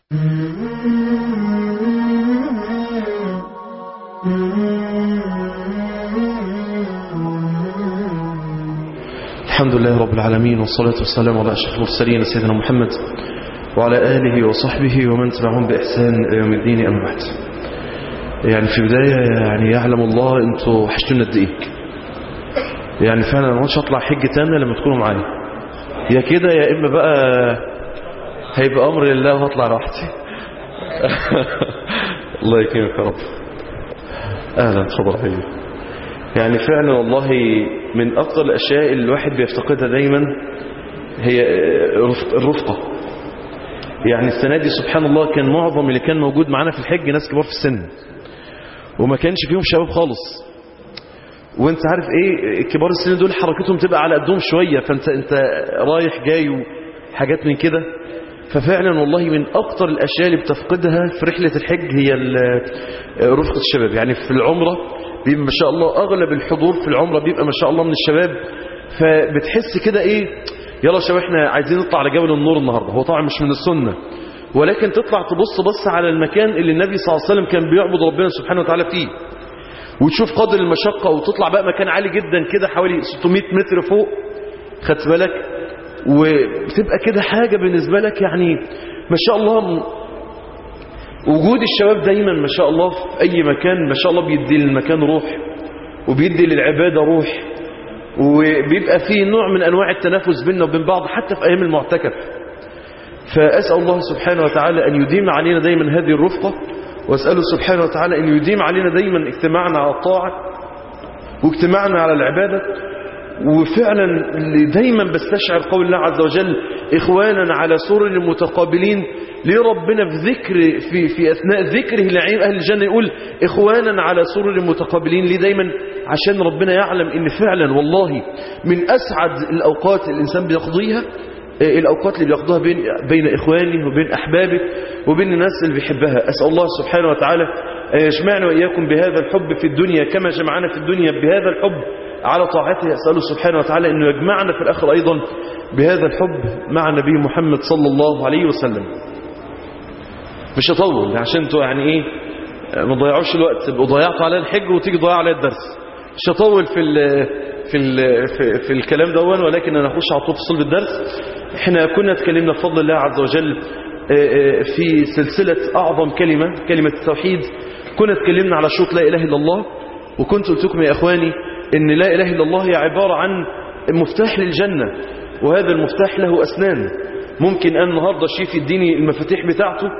الحمد لله رب العالمين والصلاة والسلام على أشرف المرسلين سيدنا محمد وعلى آله وصحبه ومن تبعهم بإحسان إلى يوم الدين أما بعد يعني في بداية يعني يعلم الله أنتوا وحشتونا قد إيه يعني فعلا أنا مش هطلع حج تاني لما تكونوا معايا يا كده يا إما بقى هيبقى أمر لله وهطلع راحتي الله يكرمك يا رب أهلا تفضل حبيبي يعني فعلا والله من أكثر الأشياء اللي الواحد بيفتقدها دايما هي الرفقة يعني السنة دي سبحان الله كان معظم اللي كان موجود معانا في الحج ناس كبار في السن وما كانش فيهم شباب خالص وانت عارف ايه كبار السن دول حركتهم تبقى على قدهم شوية فانت انت رايح جاي وحاجات من كده ففعلا والله من أكتر الأشياء اللي بتفقدها في رحلة الحج هي رفقة الشباب يعني في العمرة بيبقى ما شاء الله أغلب الحضور في العمرة بيبقى ما شاء الله من الشباب فبتحس كده إيه يلا شباب احنا عايزين نطلع على جبل النور النهاردة هو طبعا مش من السنة ولكن تطلع تبص بص على المكان اللي النبي صلى الله عليه وسلم كان بيعبد ربنا سبحانه وتعالى فيه وتشوف قدر المشقة وتطلع بقى مكان عالي جدا كده حوالي 600 متر فوق خدت بالك وبتبقى كده حاجة بالنسبة لك يعني ما شاء الله وجود الشباب دايما ما شاء الله في أي مكان ما شاء الله بيدي للمكان روح وبيدي للعبادة روح وبيبقى فيه نوع من أنواع التنافس بيننا وبين بعض حتى في أيام المعتكف فأسأل الله سبحانه وتعالى أن يديم علينا دايما هذه الرفقة وأسأله سبحانه وتعالى أن يديم علينا دايما اجتماعنا على الطاعة واجتماعنا على العبادة وفعلا اللي دايما بستشعر قول الله عز وجل إخوانا على سرر متقابلين ليه ربنا في ذكر في, في أثناء ذكره لعين أهل الجنة يقول إخوانا على سرر متقابلين ليه دايما عشان ربنا يعلم إن فعلا والله من أسعد الأوقات الإنسان بيقضيها الأوقات اللي بيقضيها بين, بين إخوانه وبين أحبابه وبين الناس اللي بيحبها أسأل الله سبحانه وتعالى أن يجمعنا وإياكم بهذا الحب في الدنيا كما جمعنا في الدنيا بهذا الحب على طاعته أسأله سبحانه وتعالى أنه يجمعنا في الآخر أيضا بهذا الحب مع النبي محمد صلى الله عليه وسلم مش هطول عشان انتوا يعني ايه ما تضيعوش الوقت تبقوا ضيعتوا على الحج وتيجي تضيعوا على الدرس مش هطول في ال في ال في, في الكلام دون ولكن انا اخش على طول في صلب الدرس احنا كنا اتكلمنا بفضل الله عز وجل في سلسلة اعظم كلمة كلمة التوحيد كنا اتكلمنا على شروط لا اله الا الله وكنت قلت لكم يا اخواني ان لا اله الا الله هي عبارة عن مفتاح للجنة وهذا المفتاح له اسنان ممكن ان النهاردة شيف يديني المفاتيح بتاعته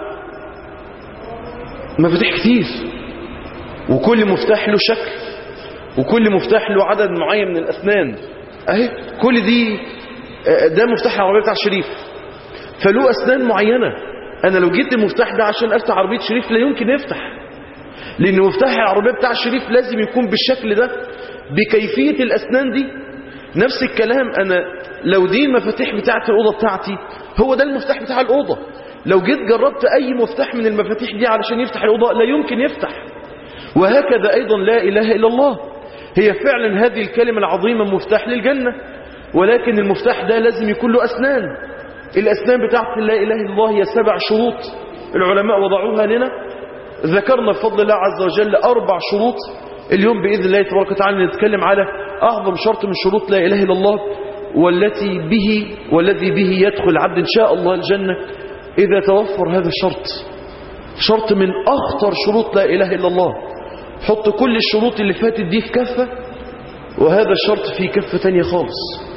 مفاتيح كتير وكل مفتاح له شكل وكل مفتاح له عدد معين من الأسنان اهي كل دي ده مفتاح العربية بتاع الشريف فله أسنان معينة أنا لو جيت المفتاح ده عشان أفتح عربية شريف لا يمكن يفتح لأن مفتاح العربية بتاع الشريف لازم يكون بالشكل ده بكيفية الأسنان دي نفس الكلام أنا لو دي المفاتيح بتاعت الأوضة بتاعتي هو ده المفتاح بتاع الأوضة لو جيت جربت أي مفتاح من المفاتيح دي علشان يفتح الأوضة لا يمكن يفتح وهكذا أيضا لا إله إلا الله هي فعلا هذه الكلمة العظيمة مفتاح للجنة ولكن المفتاح ده لازم يكون له أسنان الأسنان بتاعت لا إله إلا الله هي سبع شروط العلماء وضعوها لنا ذكرنا بفضل الله عز وجل أربع شروط اليوم بإذن الله تبارك وتعالى نتكلم على أعظم شرط من شروط لا إله إلا الله والتي به والذي به يدخل عبد إن شاء الله الجنة إذا توفر هذا الشرط شرط من أخطر شروط لا إله إلا الله حط كل الشروط اللي فاتت دي في كفة وهذا الشرط في كفة تانية خالص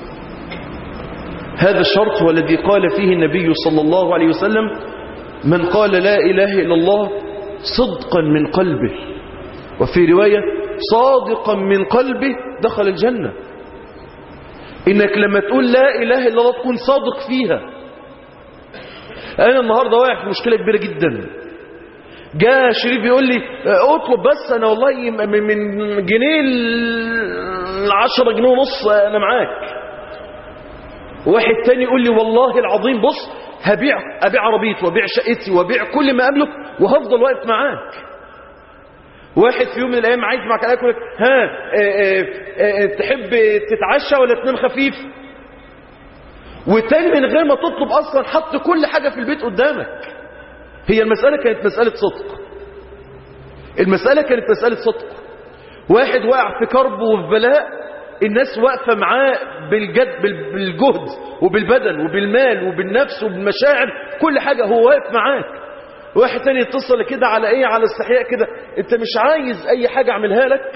هذا الشرط والذي قال فيه النبي صلى الله عليه وسلم من قال لا إله إلا الله صدقا من قلبه وفي رواية صادقا من قلبه دخل الجنة إنك لما تقول لا إله إلا الله تكون صادق فيها أنا النهاردة واقع في مشكلة كبيرة جدا جاء شريف بيقول لي اطلب بس أنا والله من جنيه العشرة جنيه ونص أنا معاك واحد تاني يقول لي والله العظيم بص هبيع أبيع عربيتي وبيع شقتي وبيع كل ما أملك وهفضل واقف معاك واحد في يوم من الأيام عايز معك يقول لك ها اه اه اه تحب تتعشى ولا تنام خفيف والتاني من غير ما تطلب أصلا حط كل حاجة في البيت قدامك هي المسألة كانت مسألة صدق المسألة كانت مسألة صدق واحد واقع في كرب وفي بلاء الناس واقفة معاه بالجد بالجهد وبالبدن وبالمال وبالنفس وبالمشاعر كل حاجة هو واقف معاك واحد تاني يتصل كده على ايه على استحياء كده انت مش عايز اي حاجة اعملها لك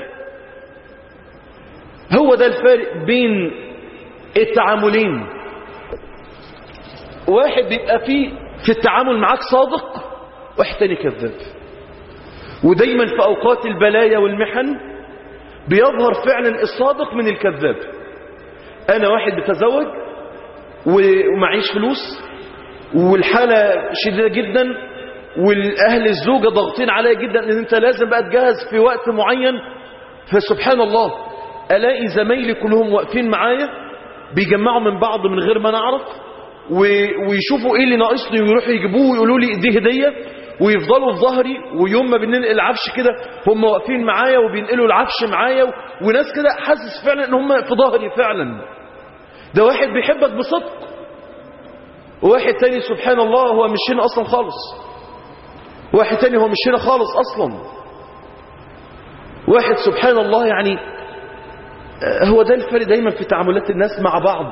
هو ده الفارق بين التعاملين واحد بيبقى فيه في التعامل معاك صادق واحد تاني كذاب ودايما في اوقات البلايا والمحن بيظهر فعلا الصادق من الكذاب انا واحد بتزوج ومعيش فلوس والحالة شديدة جدا والاهل الزوجة ضاغطين عليا جدا ان انت لازم بقى تجهز في وقت معين فسبحان الله الاقي زمايلي كلهم واقفين معايا بيجمعوا من بعض من غير ما نعرف ويشوفوا ايه اللي ناقصني ويروحوا يجيبوه ويقولوا لي دي هديه ويفضلوا في ظهري ويوم ما بننقل العفش كده هم واقفين معايا وبينقلوا العفش معايا وناس كده حاسس فعلا ان هم في ظهري فعلا ده واحد بيحبك بصدق وواحد تاني سبحان الله هو مش هنا اصلا خالص واحد تاني هو مش هنا خالص اصلا واحد سبحان الله يعني هو ده الفرق دايما في تعاملات الناس مع بعض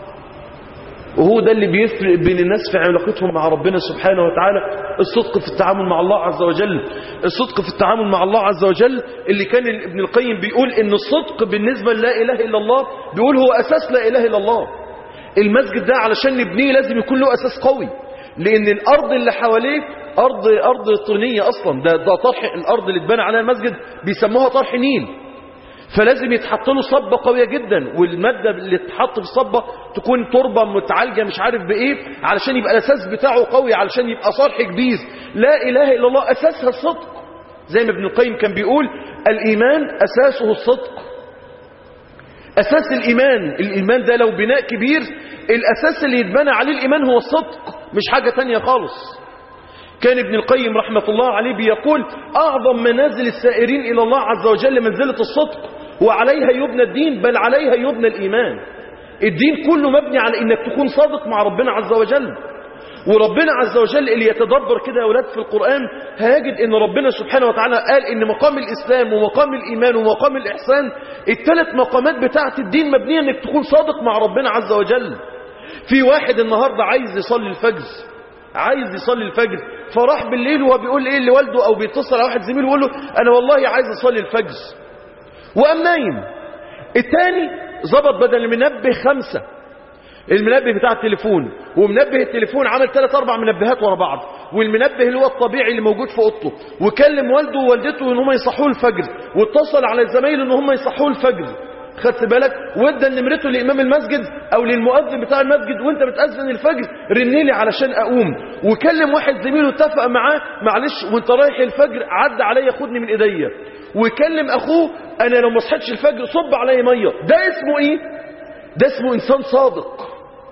وهو ده اللي بيفرق بين الناس في علاقتهم مع ربنا سبحانه وتعالى الصدق في التعامل مع الله عز وجل الصدق في التعامل مع الله عز وجل اللي كان ابن القيم بيقول ان الصدق بالنسبة لا إله إلا الله بيقول هو أساس لا إله إلا الله المسجد ده علشان نبنيه لازم يكون له أساس قوي لأن الأرض اللي حواليه أرض أرض طينية أصلا ده, ده طرح الأرض اللي اتبنى عليها المسجد بيسموها طرح نيل فلازم يتحط له صبة قوية جدا والمادة اللي تحط في الصبة تكون تربة متعالجة مش عارف بإيه علشان يبقى الأساس بتاعه قوي علشان يبقى صرح كبير لا إله إلا الله أساسها الصدق زي ما ابن القيم كان بيقول الإيمان أساسه الصدق أساس الإيمان الإيمان ده لو بناء كبير الأساس اللي يتبنى عليه الإيمان هو الصدق مش حاجة تانية خالص كان ابن القيم رحمة الله عليه بيقول أعظم منازل السائرين إلى الله عز وجل منزلة الصدق وعليها يبنى الدين بل عليها يبنى الإيمان الدين كله مبني على إنك تكون صادق مع ربنا عز وجل وربنا عز وجل اللي يتدبر كده يا أولاد في القرآن هيجد إن ربنا سبحانه وتعالى قال إن مقام الإسلام ومقام الإيمان ومقام الإحسان الثلاث مقامات بتاعة الدين مبنية إنك تكون صادق مع ربنا عز وجل في واحد النهاردة عايز يصلي الفجر عايز يصلي الفجر فراح بالليل وهو بيقول ايه لوالده او بيتصل على واحد زميله ويقول له انا والله عايز اصلي الفجر وقام نايم التاني ظبط بدل المنبه خمسة المنبه بتاع التليفون ومنبه التليفون عمل ثلاث اربع منبهات ورا بعض والمنبه اللي هو الطبيعي اللي موجود في اوضته وكلم والده ووالدته ان هم يصحوه الفجر واتصل على زمايله ان هم يصحوه الفجر خدت بالك وادى نمرته لامام المسجد او للمؤذن بتاع المسجد وانت بتاذن الفجر رن لي علشان اقوم وكلم واحد زميله اتفق معاه معلش وانت رايح الفجر عدى عليا خدني من ايديا وكلم اخوه انا لو ما صحيتش الفجر صب عليا ميه ده اسمه ايه ده اسمه انسان صادق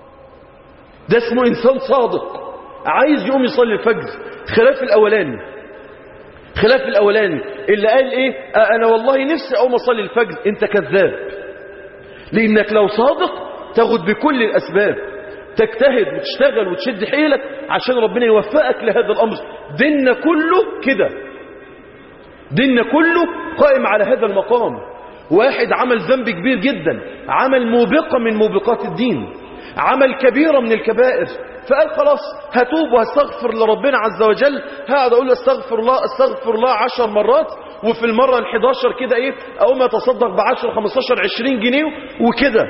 ده اسمه انسان صادق عايز يقوم يصلي الفجر خلاف الاولاني خلاف الاولاني اللي قال ايه آه انا والله نفسي اقوم اصلي الفجر انت كذاب لانك لو صادق تاخد بكل الاسباب تجتهد وتشتغل وتشد حيلك عشان ربنا يوفقك لهذا الامر ديننا كله كده ديننا كله قائم على هذا المقام واحد عمل ذنب كبير جدا عمل موبقة من موبقات الدين عمل كبيرة من الكبائر فقال خلاص هتوب وهستغفر لربنا عز وجل هقعد اقول له استغفر الله استغفر الله عشر مرات وفي المرة الحداشر كده ايه اقوم اتصدق بعشر خمستاشر عشرين جنيه وكده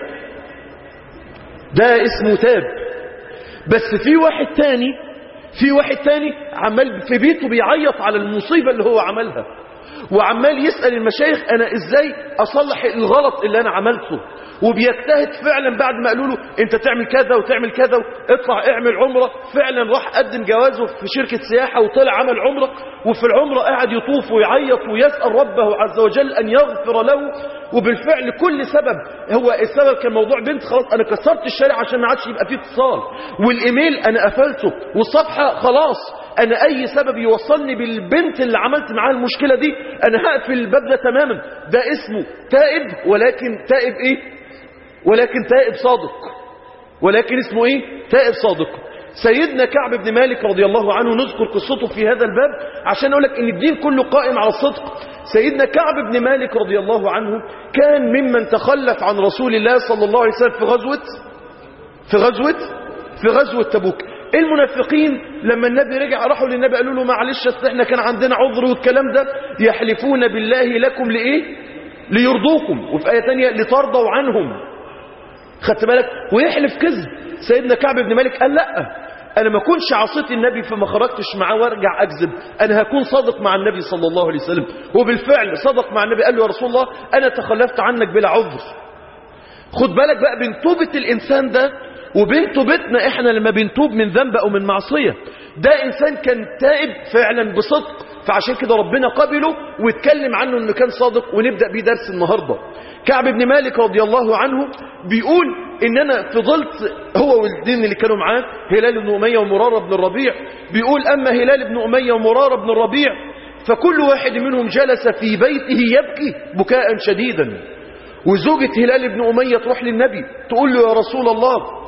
ده اسمه تاب بس في واحد تاني في واحد تاني عمال في بيته بيعيط على المصيبة اللي هو عملها وعمال يسأل المشايخ أنا إزاي أصلح الغلط اللي أنا عملته وبيجتهد فعلا بعد ما قالوا له أنت تعمل كذا وتعمل كذا اطلع اعمل عمرة فعلا راح قدم جوازه في شركة سياحة وطلع عمل عمرة وفي العمرة قاعد يطوف ويعيط ويسأل ربه عز وجل أن يغفر له وبالفعل كل سبب هو السبب كان موضوع بنت خلاص أنا كسرت الشارع عشان ما عادش يبقى فيه اتصال والإيميل أنا قفلته والصفحة خلاص أنا أي سبب يوصلني بالبنت اللي عملت معاها المشكلة دي أنا هقفل الباب ده تماما ده اسمه تائب ولكن تائب إيه ولكن تائب صادق ولكن اسمه إيه تائب صادق سيدنا كعب بن مالك رضي الله عنه نذكر قصته في هذا الباب عشان أقول لك إن الدين كله قائم على الصدق سيدنا كعب بن مالك رضي الله عنه كان ممن تخلف عن رسول الله صلى الله عليه وسلم في غزوة في غزوة في غزوة تبوك المنافقين لما النبي رجع راحوا للنبي قالوا له معلش اصل احنا كان عندنا عذر والكلام ده يحلفون بالله لكم لايه ليرضوكم وفي آية تانية لترضوا عنهم خدت بالك ويحلف كذب سيدنا كعب بن مالك قال لا انا ما كنش عصيت النبي فما خرجتش معاه وارجع اكذب انا هكون صادق مع النبي صلى الله عليه وسلم وبالفعل صدق مع النبي قال له يا رسول الله انا تخلفت عنك بلا عذر خد بالك بقى بين توبة الانسان ده وبين توبتنا احنا لما بنتوب من ذنب او من معصية ده انسان كان تائب فعلا بصدق فعشان كده ربنا قبله واتكلم عنه انه كان صادق ونبدأ بيه درس النهاردة كعب بن مالك رضي الله عنه بيقول ان انا فضلت هو والدين اللي كانوا معاه هلال بن أمية ومرارة بن الربيع بيقول اما هلال بن أمية ومرارة بن الربيع فكل واحد منهم جلس في بيته يبكي بكاء شديدا وزوجة هلال بن أمية تروح للنبي تقول له يا رسول الله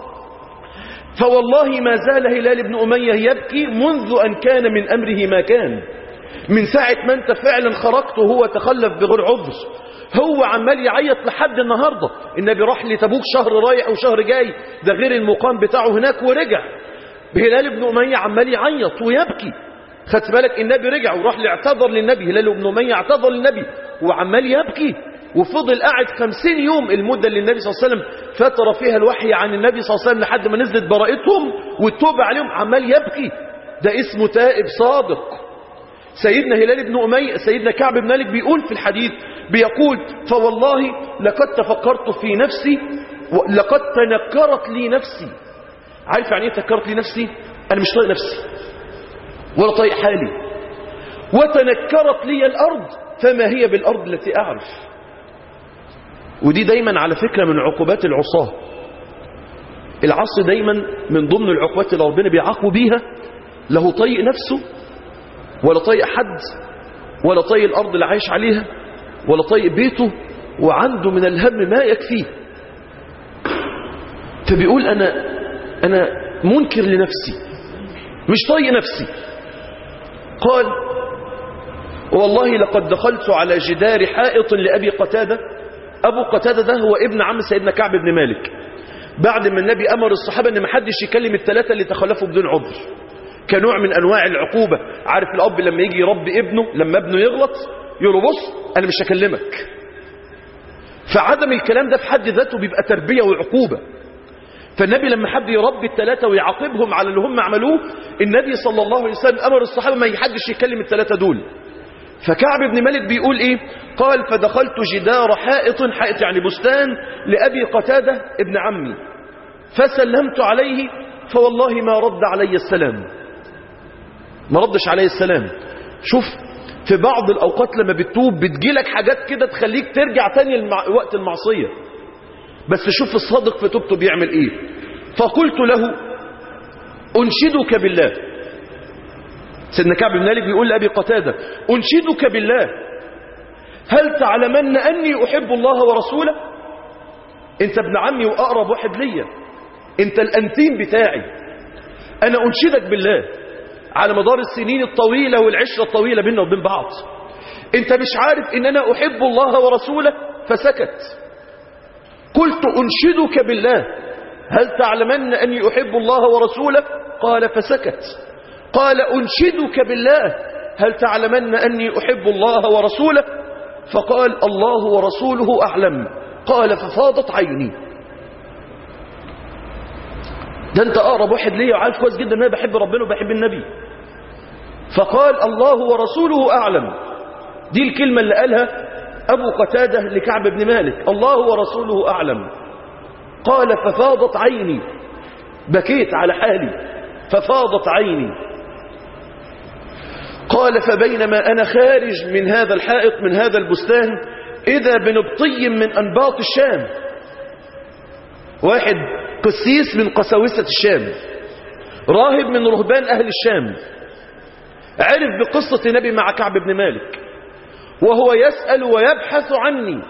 فوالله ما زال هلال بن أمية يبكي منذ أن كان من أمره ما كان من ساعة ما أنت فعلا خرجت وهو تخلف بغير عذر هو عمال يعيط لحد النهاردة النبي راح لتبوك شهر رايح وشهر جاي ده غير المقام بتاعه هناك ورجع هلال بن أمية عمال يعيط ويبكي خدت بالك النبي رجع وراح لاعتذر للنبي هلال بن أمية اعتذر للنبي وعمال يبكي وفضل قاعد خمسين يوم المدة اللي النبي صلى الله عليه وسلم فتر فيها الوحي عن النبي صلى الله عليه وسلم لحد ما نزلت براءتهم والتوبة عليهم عمال يبكي ده اسمه تائب صادق سيدنا هلال بن أمية سيدنا كعب بن مالك بيقول في الحديث بيقول فوالله لقد تفكرت في نفسي لقد تنكرت لي نفسي عارف يعني ايه تنكرت لي نفسي انا مش طايق نفسي ولا طايق حالي وتنكرت لي الارض فما هي بالارض التي اعرف ودي دايما على فكرة من عقوبات العصاة العصر دايما من ضمن العقوبات اللي ربنا بيعاقبه بيها له طيق نفسه ولا طيق حد ولا طيق الأرض اللي عايش عليها ولا طيق بيته وعنده من الهم ما يكفيه فبيقول أنا أنا منكر لنفسي مش طيق نفسي قال والله لقد دخلت على جدار حائط لأبي قتادة أبو قتادة ده هو ابن عم سيدنا كعب بن مالك بعد ما النبي أمر الصحابة أن محدش يكلم الثلاثة اللي تخلفوا بدون عذر كنوع من أنواع العقوبة عارف الأب لما يجي يربي ابنه لما ابنه يغلط يقول له بص أنا مش هكلمك فعدم الكلام ده في حد ذاته بيبقى تربية وعقوبة فالنبي لما حب يربي الثلاثة ويعاقبهم على اللي هم عملوه النبي صلى الله عليه وسلم أمر الصحابة ما يحدش يكلم الثلاثة دول فكعب بن مالك بيقول ايه قال فدخلت جدار حائط حائط يعني بستان لأبي قتادة ابن عمي فسلمت عليه فوالله ما رد علي السلام ما ردش علي السلام شوف في بعض الأوقات لما بتتوب بتجيلك حاجات كده تخليك ترجع تاني المع... وقت المعصية بس شوف الصادق في توبته بيعمل ايه فقلت له أنشدك بالله سيدنا كعب بن مالك بيقول لأبي قتادة أنشدك بالله هل تعلمن أني أحب الله ورسوله أنت ابن عمي وأقرب واحد ليا أنت الأنتيم بتاعي أنا أنشدك بالله على مدار السنين الطويلة والعشرة الطويلة بيننا وبين بعض أنت مش عارف أن أنا أحب الله ورسوله فسكت قلت أنشدك بالله هل تعلمن أني أحب الله ورسوله قال فسكت قال أنشدك بالله هل تعلمن أني أحب الله ورسوله فقال الله ورسوله أعلم قال ففاضت عيني ده أنت أقرب واحد ليا وعارف كويس جدا أن أنا بحب ربنا وبحب النبي فقال الله ورسوله أعلم دي الكلمة اللي قالها أبو قتادة لكعب بن مالك الله ورسوله أعلم قال ففاضت عيني بكيت على حالي ففاضت عيني قال فبينما أنا خارج من هذا الحائط من هذا البستان إذا بنبطي من أنباط الشام واحد قسيس من قساوسة الشام راهب من رهبان أهل الشام عرف بقصة النبي مع كعب بن مالك وهو يسأل ويبحث عني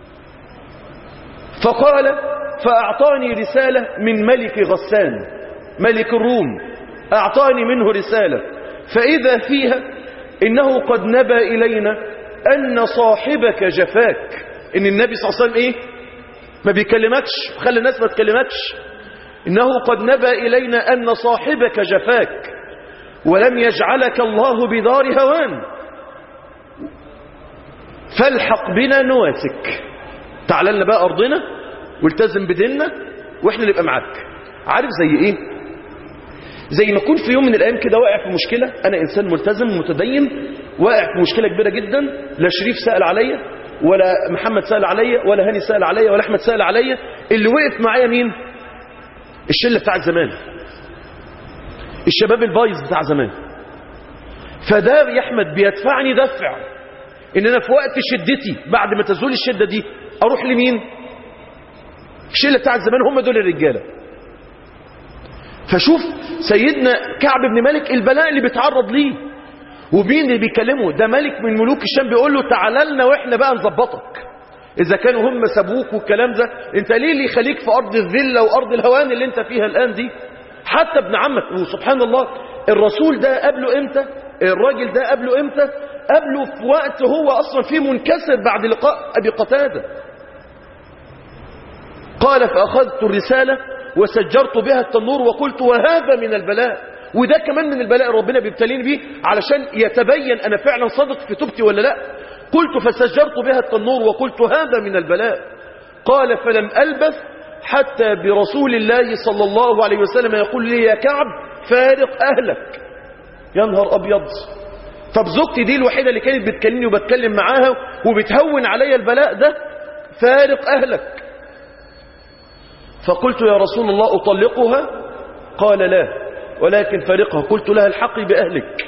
فقال فأعطاني رسالة من ملك غسان ملك الروم أعطاني منه رسالة فإذا فيها إنه قد نبى إلينا أن صاحبك جفاك إن النبي صلى الله عليه وسلم إيه ما بيكلمكش خلي الناس ما تكلمكش إنه قد نبى إلينا أن صاحبك جفاك ولم يجعلك الله بدار هوان فالحق بنا نواتك تعال لنا بقى أرضنا والتزم بديننا وإحنا نبقى معاك عارف زي إيه زي ما كنت في يوم من الأيام كده واقع في مشكلة أنا إنسان ملتزم متدين واقع في مشكلة كبيرة جدا لا شريف سأل عليا ولا محمد سأل عليا ولا هاني سأل عليا ولا أحمد سأل عليا اللي وقف معايا مين الشلة بتاع زمان الشباب البايظ بتاع زمان فده يا أحمد بيدفعني دفع إن أنا في وقت شدتي بعد ما تزول الشدة دي أروح لمين الشلة بتاع زمان هم دول الرجالة فشوف سيدنا كعب بن مالك البلاء اللي بيتعرض ليه ومين اللي بيكلمه ده ملك من ملوك الشام بيقول له تعال لنا واحنا بقى نظبطك اذا كانوا هم سابوك والكلام ده انت ليه اللي يخليك في ارض الذله وارض الهوان اللي انت فيها الان دي حتى ابن عمك وسبحان الله الرسول ده قبله امتى الراجل ده قبله امتى قبله في وقت هو اصلا فيه منكسر بعد لقاء ابي قتاده قال فاخذت الرساله وسجرت بها التنور وقلت وهذا من البلاء وده كمان من البلاء ربنا بيبتليني بيه علشان يتبين أنا فعلا صادق في توبتي ولا لا قلت فسجرت بها التنور وقلت هذا من البلاء قال فلم ألبث حتى برسول الله صلى الله عليه وسلم يقول لي يا كعب فارق أهلك يا نهار أبيض طب زوجتي دي الوحيدة اللي كانت بتكلمني وبتكلم معاها وبتهون عليا البلاء ده فارق أهلك فقلت يا رسول الله أطلقها قال لا ولكن فارقها قلت لها الحقي بأهلك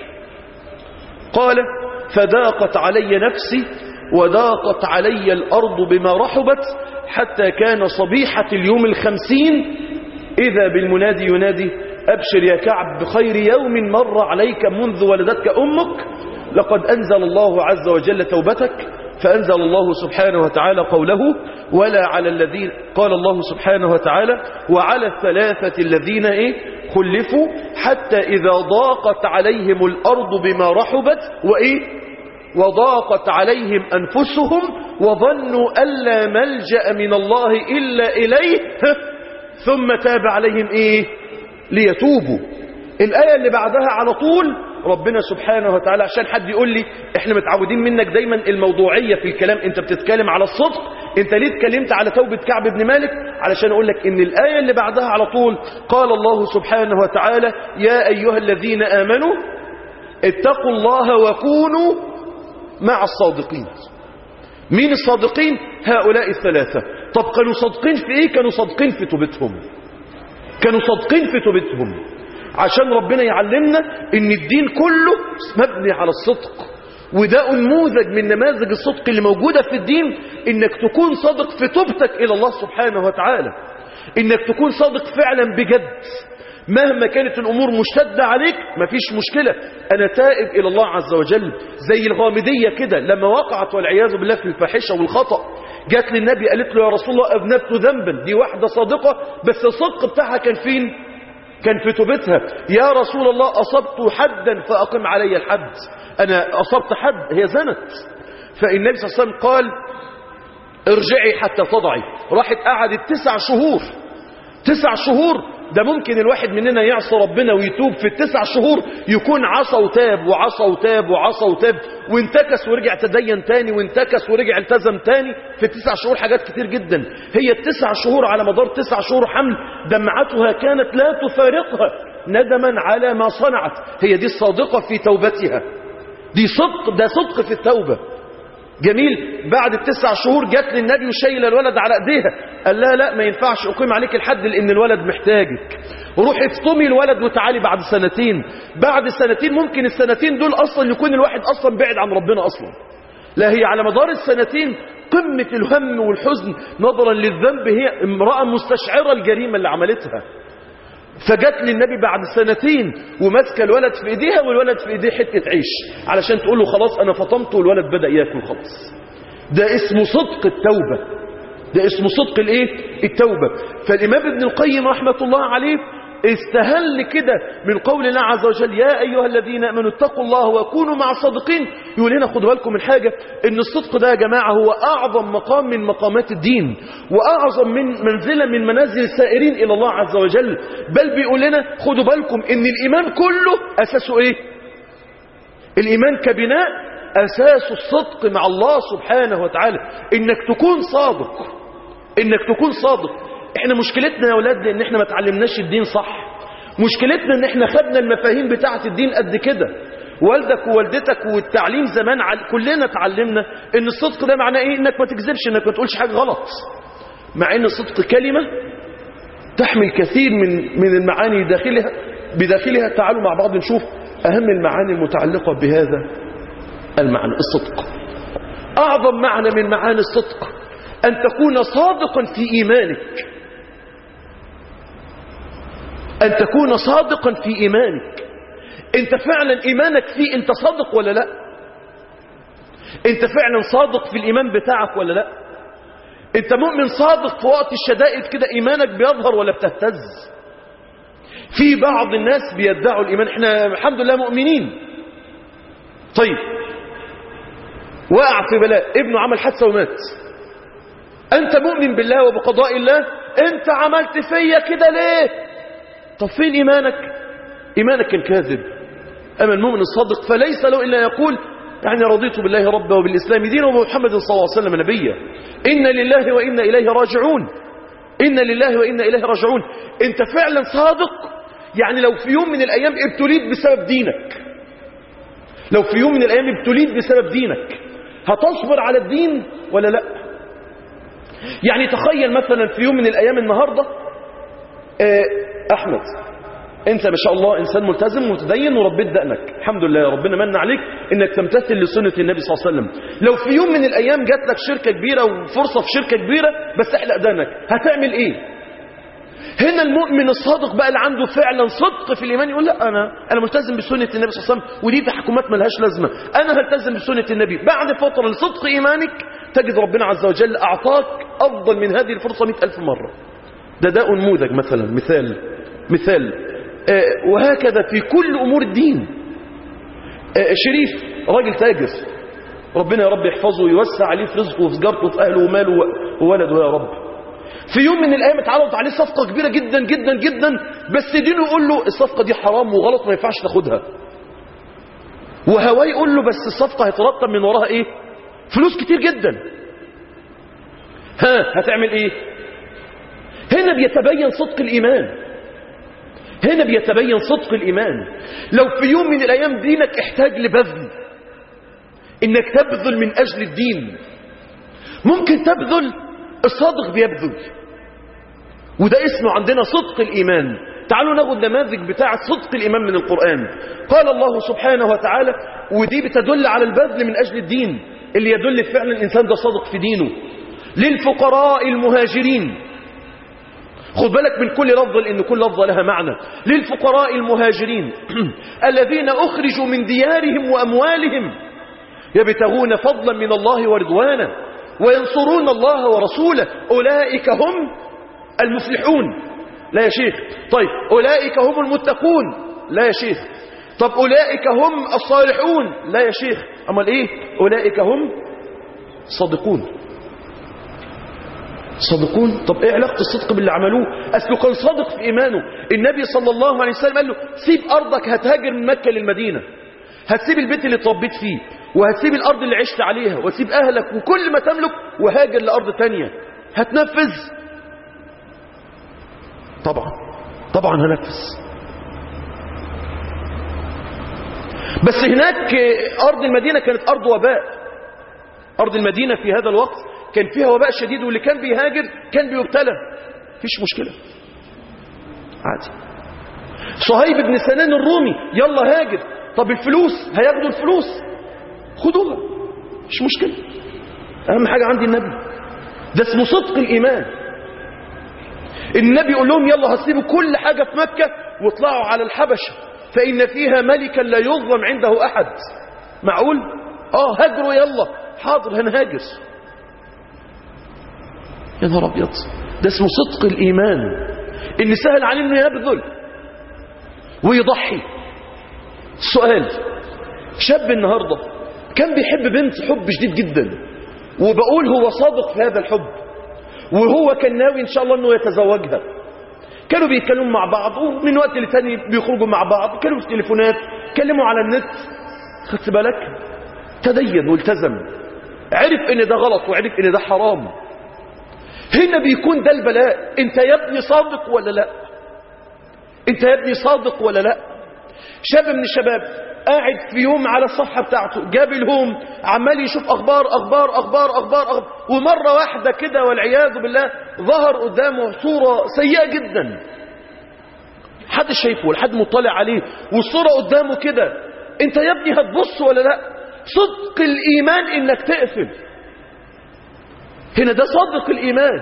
قال فضاقت علي نفسي وضاقت علي الأرض بما رحبت حتى كان صبيحة اليوم الخمسين إذا بالمنادي ينادي أبشر يا كعب بخير يوم مر عليك منذ ولدتك أمك لقد أنزل الله عز وجل توبتك فأنزل الله سبحانه وتعالى قوله ولا على الذين قال الله سبحانه وتعالى وعلى الثلاثة الذين إيه خلفوا حتى إذا ضاقت عليهم الأرض بما رحبت وإيه وضاقت عليهم أنفسهم وظنوا ألا ملجأ من الله إلا إليه ثم تاب عليهم إيه ليتوبوا الآية اللي بعدها على طول ربنا سبحانه وتعالى عشان حد يقول لي احنا متعودين منك دايما الموضوعية في الكلام انت بتتكلم على الصدق انت ليه اتكلمت على توبة كعب بن مالك علشان اقول لك ان الآية اللي بعدها على طول قال الله سبحانه وتعالى يا ايها الذين امنوا اتقوا الله وكونوا مع الصادقين مين الصادقين هؤلاء الثلاثة طب كانوا صادقين في ايه كانوا صادقين في توبتهم كانوا صادقين في توبتهم عشان ربنا يعلمنا ان الدين كله مبني على الصدق وده نموذج من نماذج الصدق اللي موجودة في الدين انك تكون صادق في توبتك الى الله سبحانه وتعالى انك تكون صادق فعلا بجد مهما كانت الامور مشتدة عليك مفيش مشكلة انا تائب الى الله عز وجل زي الغامدية كده لما وقعت والعياذ بالله في الفاحشة والخطأ جات للنبي قالت له يا رسول الله اذنبت ذنبا دي واحدة صادقة بس الصدق بتاعها كان فين كان في توبتها يا رسول الله أصبت حدا فأقم علي الحد أنا أصبت حد هي زنت فالنبي صلى الله عليه وسلم قال ارجعي حتى تضعي راحت قعدت تسع شهور تسع شهور ده ممكن الواحد مننا يعصى ربنا ويتوب في التسع شهور يكون عصى وتاب وعصى وتاب وعصى وتاب وانتكس ورجع تدين تاني وانتكس ورجع التزم تاني في التسع شهور حاجات كتير جدا هي التسع شهور على مدار تسع شهور حمل دمعتها كانت لا تفارقها ندما على ما صنعت هي دي الصادقة في توبتها دي صدق ده صدق في التوبة جميل بعد التسع شهور جات للنبي وشايله الولد على ايديها قال لها لا ما ينفعش اقيم عليك الحد لان الولد محتاجك روحي افطمي الولد وتعالي بعد سنتين بعد سنتين ممكن السنتين دول اصلا يكون الواحد اصلا بعد عن ربنا اصلا لا هي على مدار السنتين قمة الهم والحزن نظرا للذنب هي امرأة مستشعرة الجريمة اللي عملتها فجت للنبي بعد سنتين وماسكه الولد في ايديها والولد في ايديه حته عيش علشان تقول له خلاص انا فطمت والولد بدا ياكل خلاص ده اسمه صدق التوبه ده اسمه صدق الايه التوبه فالامام ابن القيم رحمه الله عليه استهل كده من قول الله عز وجل يا أيها الذين أمنوا اتقوا الله وكونوا مع الصادقين يقول لنا خدوا بالكم من حاجة ان الصدق ده يا جماعة هو أعظم مقام من مقامات الدين وأعظم من منزلة من منازل السائرين إلى الله عز وجل بل بيقول لنا خدوا بالكم ان الإيمان كله أساسه إيه الإيمان كبناء أساس الصدق مع الله سبحانه وتعالى إنك تكون صادق إنك تكون صادق إحنا مشكلتنا يا أولاد إن إحنا ما تعلمناش الدين صح مشكلتنا إن إحنا خدنا المفاهيم بتاعة الدين قد كده والدك ووالدتك والتعليم زمان عل... كلنا اتعلمنا إن الصدق ده معناه إيه إنك ما تكذبش إنك ما تقولش حاجة غلط مع إن الصدق كلمة تحمل كثير من من المعاني داخلها بداخلها تعالوا مع بعض نشوف أهم المعاني المتعلقة بهذا المعنى الصدق أعظم معنى من معاني الصدق أن تكون صادقا في إيمانك أن تكون صادقا في إيمانك أنت فعلا إيمانك فيه أنت صادق ولا لا أنت فعلا صادق في الإيمان بتاعك ولا لا أنت مؤمن صادق في وقت الشدائد كده إيمانك بيظهر ولا بتهتز في بعض الناس بيدعوا الإيمان احنا الحمد لله مؤمنين طيب وقع في بلاء ابنه عمل حادثة ومات أنت مؤمن بالله وبقضاء الله أنت عملت فيا كده ليه طب فين إيمانك إيمانك الكاذب أما المؤمن الصادق فليس له إلا يقول يعني رضيت بالله ربا وبالإسلام دينا ومحمد صلى الله عليه وسلم نبيا إن لله وإنا إليه راجعون إن لله وإنا إليه راجعون أنت فعلا صادق يعني لو في يوم من الأيام ابتليت بسبب دينك لو في يوم من الأيام ابتليت بسبب دينك هتصبر على الدين ولا لا يعني تخيل مثلا في يوم من الأيام النهاردة آه، أحمد أنت ما شاء الله إنسان ملتزم ومتدين وربيت دقنك الحمد لله ربنا من عليك إنك تمتثل لسنة النبي صلى الله عليه وسلم لو في يوم من الأيام جات لك شركة كبيرة وفرصة في شركة كبيرة بس احلق دقنك هتعمل إيه هنا المؤمن الصادق بقى اللي عنده فعلا صدق في الإيمان يقول لا أنا أنا ملتزم بسنة النبي صلى الله عليه وسلم ودي تحكمات ملهاش لازمة أنا هلتزم بسنة النبي بعد فترة لصدق إيمانك تجد ربنا عز وجل أعطاك أفضل من هذه الفرصة مئة ألف مرة ده ده نموذج مثلا مثال مثال آه وهكذا في كل أمور الدين آه شريف راجل تاجر ربنا يا رب يحفظه ويوسع عليه في رزقه وفي جارته وفي أهله وماله وولده يا رب في يوم من الأيام اتعرضت عليه صفقة كبيرة جدا جدا جدا بس دينه يقول له الصفقة دي حرام وغلط ما ينفعش تاخدها وهواه يقول له بس الصفقة هيترتب من وراها ايه فلوس كتير جدا ها هتعمل ايه هنا بيتبين صدق الإيمان هنا بيتبين صدق الإيمان لو في يوم من الأيام دينك احتاج لبذل إنك تبذل من أجل الدين ممكن تبذل الصادق بيبذل وده اسمه عندنا صدق الإيمان تعالوا ناخد نماذج بتاعة صدق الإيمان من القرآن قال الله سبحانه وتعالى ودي بتدل على البذل من أجل الدين اللي يدل فعلا الإنسان ده صادق في دينه للفقراء المهاجرين خد بالك من كل لفظة لأن كل لفظة لها معنى للفقراء المهاجرين الذين أخرجوا من ديارهم وأموالهم يبتغون فضلا من الله ورضوانا وينصرون الله ورسوله أولئك هم المفلحون لا يا شيخ طيب أولئك هم المتقون لا يا شيخ طب أولئك هم الصالحون لا يا شيخ أما إيه أولئك هم صادقون صادقون طب ايه علاقة الصدق باللي عملوه أسله كان صادق في إيمانه النبي صلى الله عليه وسلم قال له سيب أرضك هتهاجر من مكة للمدينة هتسيب البيت اللي اتربيت فيه وهتسيب الأرض اللي عشت عليها وتسيب أهلك وكل ما تملك وهاجر لأرض تانية هتنفذ طبعا طبعا هنفذ بس هناك أرض المدينة كانت أرض وباء أرض المدينة في هذا الوقت كان فيها وباء شديد واللي كان بيهاجر كان بيبتلى مفيش مشكلة عادي صهيب بن سنان الرومي يلا هاجر طب الفلوس هياخدوا الفلوس خدوها مش مشكلة أهم حاجة عندي النبي ده اسمه صدق الإيمان النبي يقول لهم يلا هتسيبوا كل حاجة في مكة واطلعوا على الحبشة فإن فيها ملكا لا يظلم عنده أحد معقول؟ آه هاجروا يلا حاضر هنهاجر يا نهار أبيض ده اسمه صدق الإيمان إن سهل عليه إنه يبذل ويضحي السؤال شاب النهاردة كان بيحب بنت حب شديد جدا وبقول هو صادق في هذا الحب وهو كان ناوي ان شاء الله انه يتزوجها كانوا بيتكلموا مع بعض ومن وقت لتاني بيخرجوا مع بعض كانوا في تليفونات كلموا على النت خدت بالك تدين والتزم عرف ان ده غلط وعرف ان ده حرام هنا بيكون ده البلاء انت يا ابني صادق ولا لا انت يا ابني صادق ولا لا شاب من الشباب قاعد في يوم على الصفحة بتاعته جاب الهوم عمال يشوف أخبار أخبار أخبار أخبار, أخبار ومرة واحدة كده والعياذ بالله ظهر قدامه صورة سيئة جدا حد شايفه والحد مطلع عليه والصورة قدامه كده انت يا ابني هتبص ولا لا صدق الإيمان انك تقفل هنا ده صدق الإيمان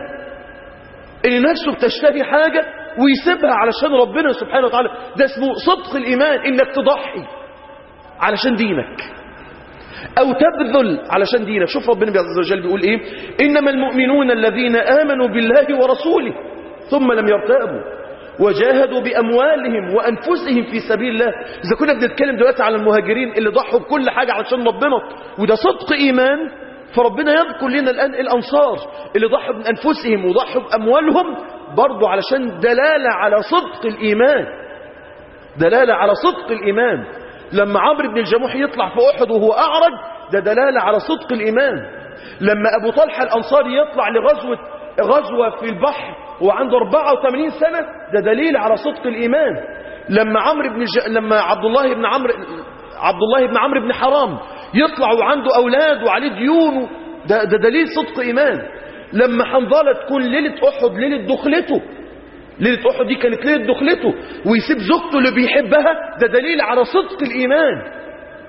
ان نفسه بتشتهي حاجة ويسيبها علشان ربنا سبحانه وتعالى ده اسمه صدق الإيمان انك تضحي علشان دينك أو تبذل علشان دينك شوف ربنا عز وجل بيقول إيه إنما المؤمنون الذين آمنوا بالله ورسوله ثم لم يرتابوا وجاهدوا بأموالهم وأنفسهم في سبيل الله إذا كنا بنتكلم دلوقتي على المهاجرين اللي ضحوا بكل حاجة علشان ربنا وده صدق إيمان فربنا يذكر لنا الآن الأنصار اللي ضحوا من أنفسهم وضحوا بأموالهم برضو علشان دلالة على صدق الإيمان دلالة على صدق الإيمان لما عمرو بن الجموح يطلع في أحد وهو أعرج ده دلالة على صدق الإيمان لما أبو طلحة الأنصاري يطلع لغزوة غزوة في البحر وعنده 84 سنة ده دليل على صدق الإيمان لما عمرو بن الج... لما عبد الله بن عمرو عبد الله بن عمرو بن حرام يطلع وعنده أولاد وعليه ديون ده, ده دليل صدق إيمان لما حنظلة تكون ليلة أحد ليلة دخلته ليلة أحد دي كانت ليلة دخلته ويسيب زوجته اللي بيحبها ده دليل على صدق الإيمان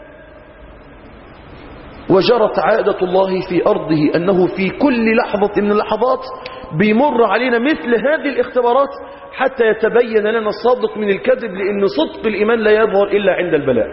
وجرت عادة الله في أرضه أنه في كل لحظة من اللحظات بيمر علينا مثل هذه الاختبارات حتى يتبين لنا الصادق من الكذب لأن صدق الإيمان لا يظهر إلا عند البلاء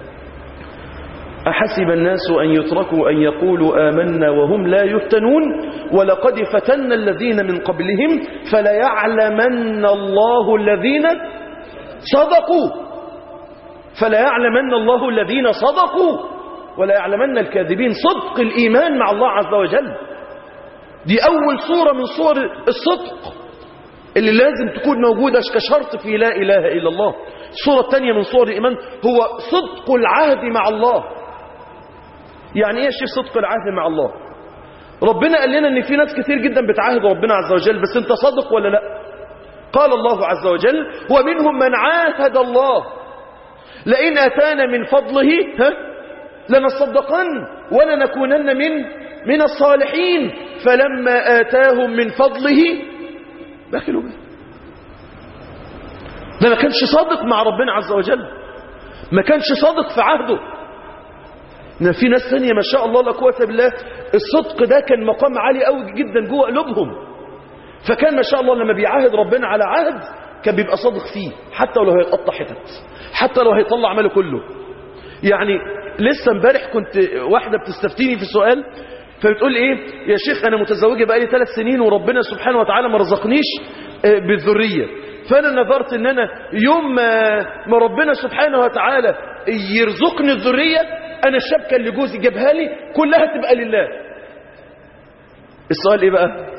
أحسب الناس أن يتركوا أن يقولوا آمنا وهم لا يفتنون ولقد فتنا الذين من قبلهم فليعلمن الله الذين صدقوا فليعلمن الله الذين صدقوا ولا يعلمن الكاذبين صدق الإيمان مع الله عز وجل دي أول صورة من صور الصدق اللي لازم تكون موجودة كشرط في لا إله إلا الله الصورة الثانية من صور الإيمان هو صدق العهد مع الله يعني ايه شيء صدق العهد مع الله ربنا قال لنا ان في ناس كتير جدا بتعاهد ربنا عز وجل بس انت صادق ولا لا قال الله عز وجل ومنهم من عاهد الله لئن اتانا من فضله ها لنصدقن ولنكونن من من الصالحين فلما آتاهم من فضله بخلوا به ده ما كانش صادق مع ربنا عز وجل ما كانش صادق في عهده ان في ناس ثانيه ما شاء الله لا قوه بالله الصدق ده كان مقام عالي قوي جدا جوه قلوبهم فكان ما شاء الله لما بيعاهد ربنا على عهد كان بيبقى صادق فيه حتى لو هيتقطع حتت حتى لو هيطلع ماله كله يعني لسه امبارح كنت واحده بتستفتيني في سؤال فبتقول ايه يا شيخ انا متزوجه بقالي ثلاث سنين وربنا سبحانه وتعالى ما رزقنيش بالذريه فانا نظرت ان انا يوم ما ربنا سبحانه وتعالى يرزقني الذريه انا الشبكه اللي جوزي جابها لي كلها تبقى لله السؤال ايه بقى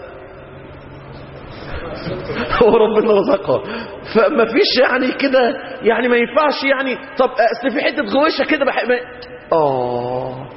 هو ربنا رزقها فما فيش يعني كده يعني ما ينفعش يعني طب اصل في حته غويشه كده بح... ما... اه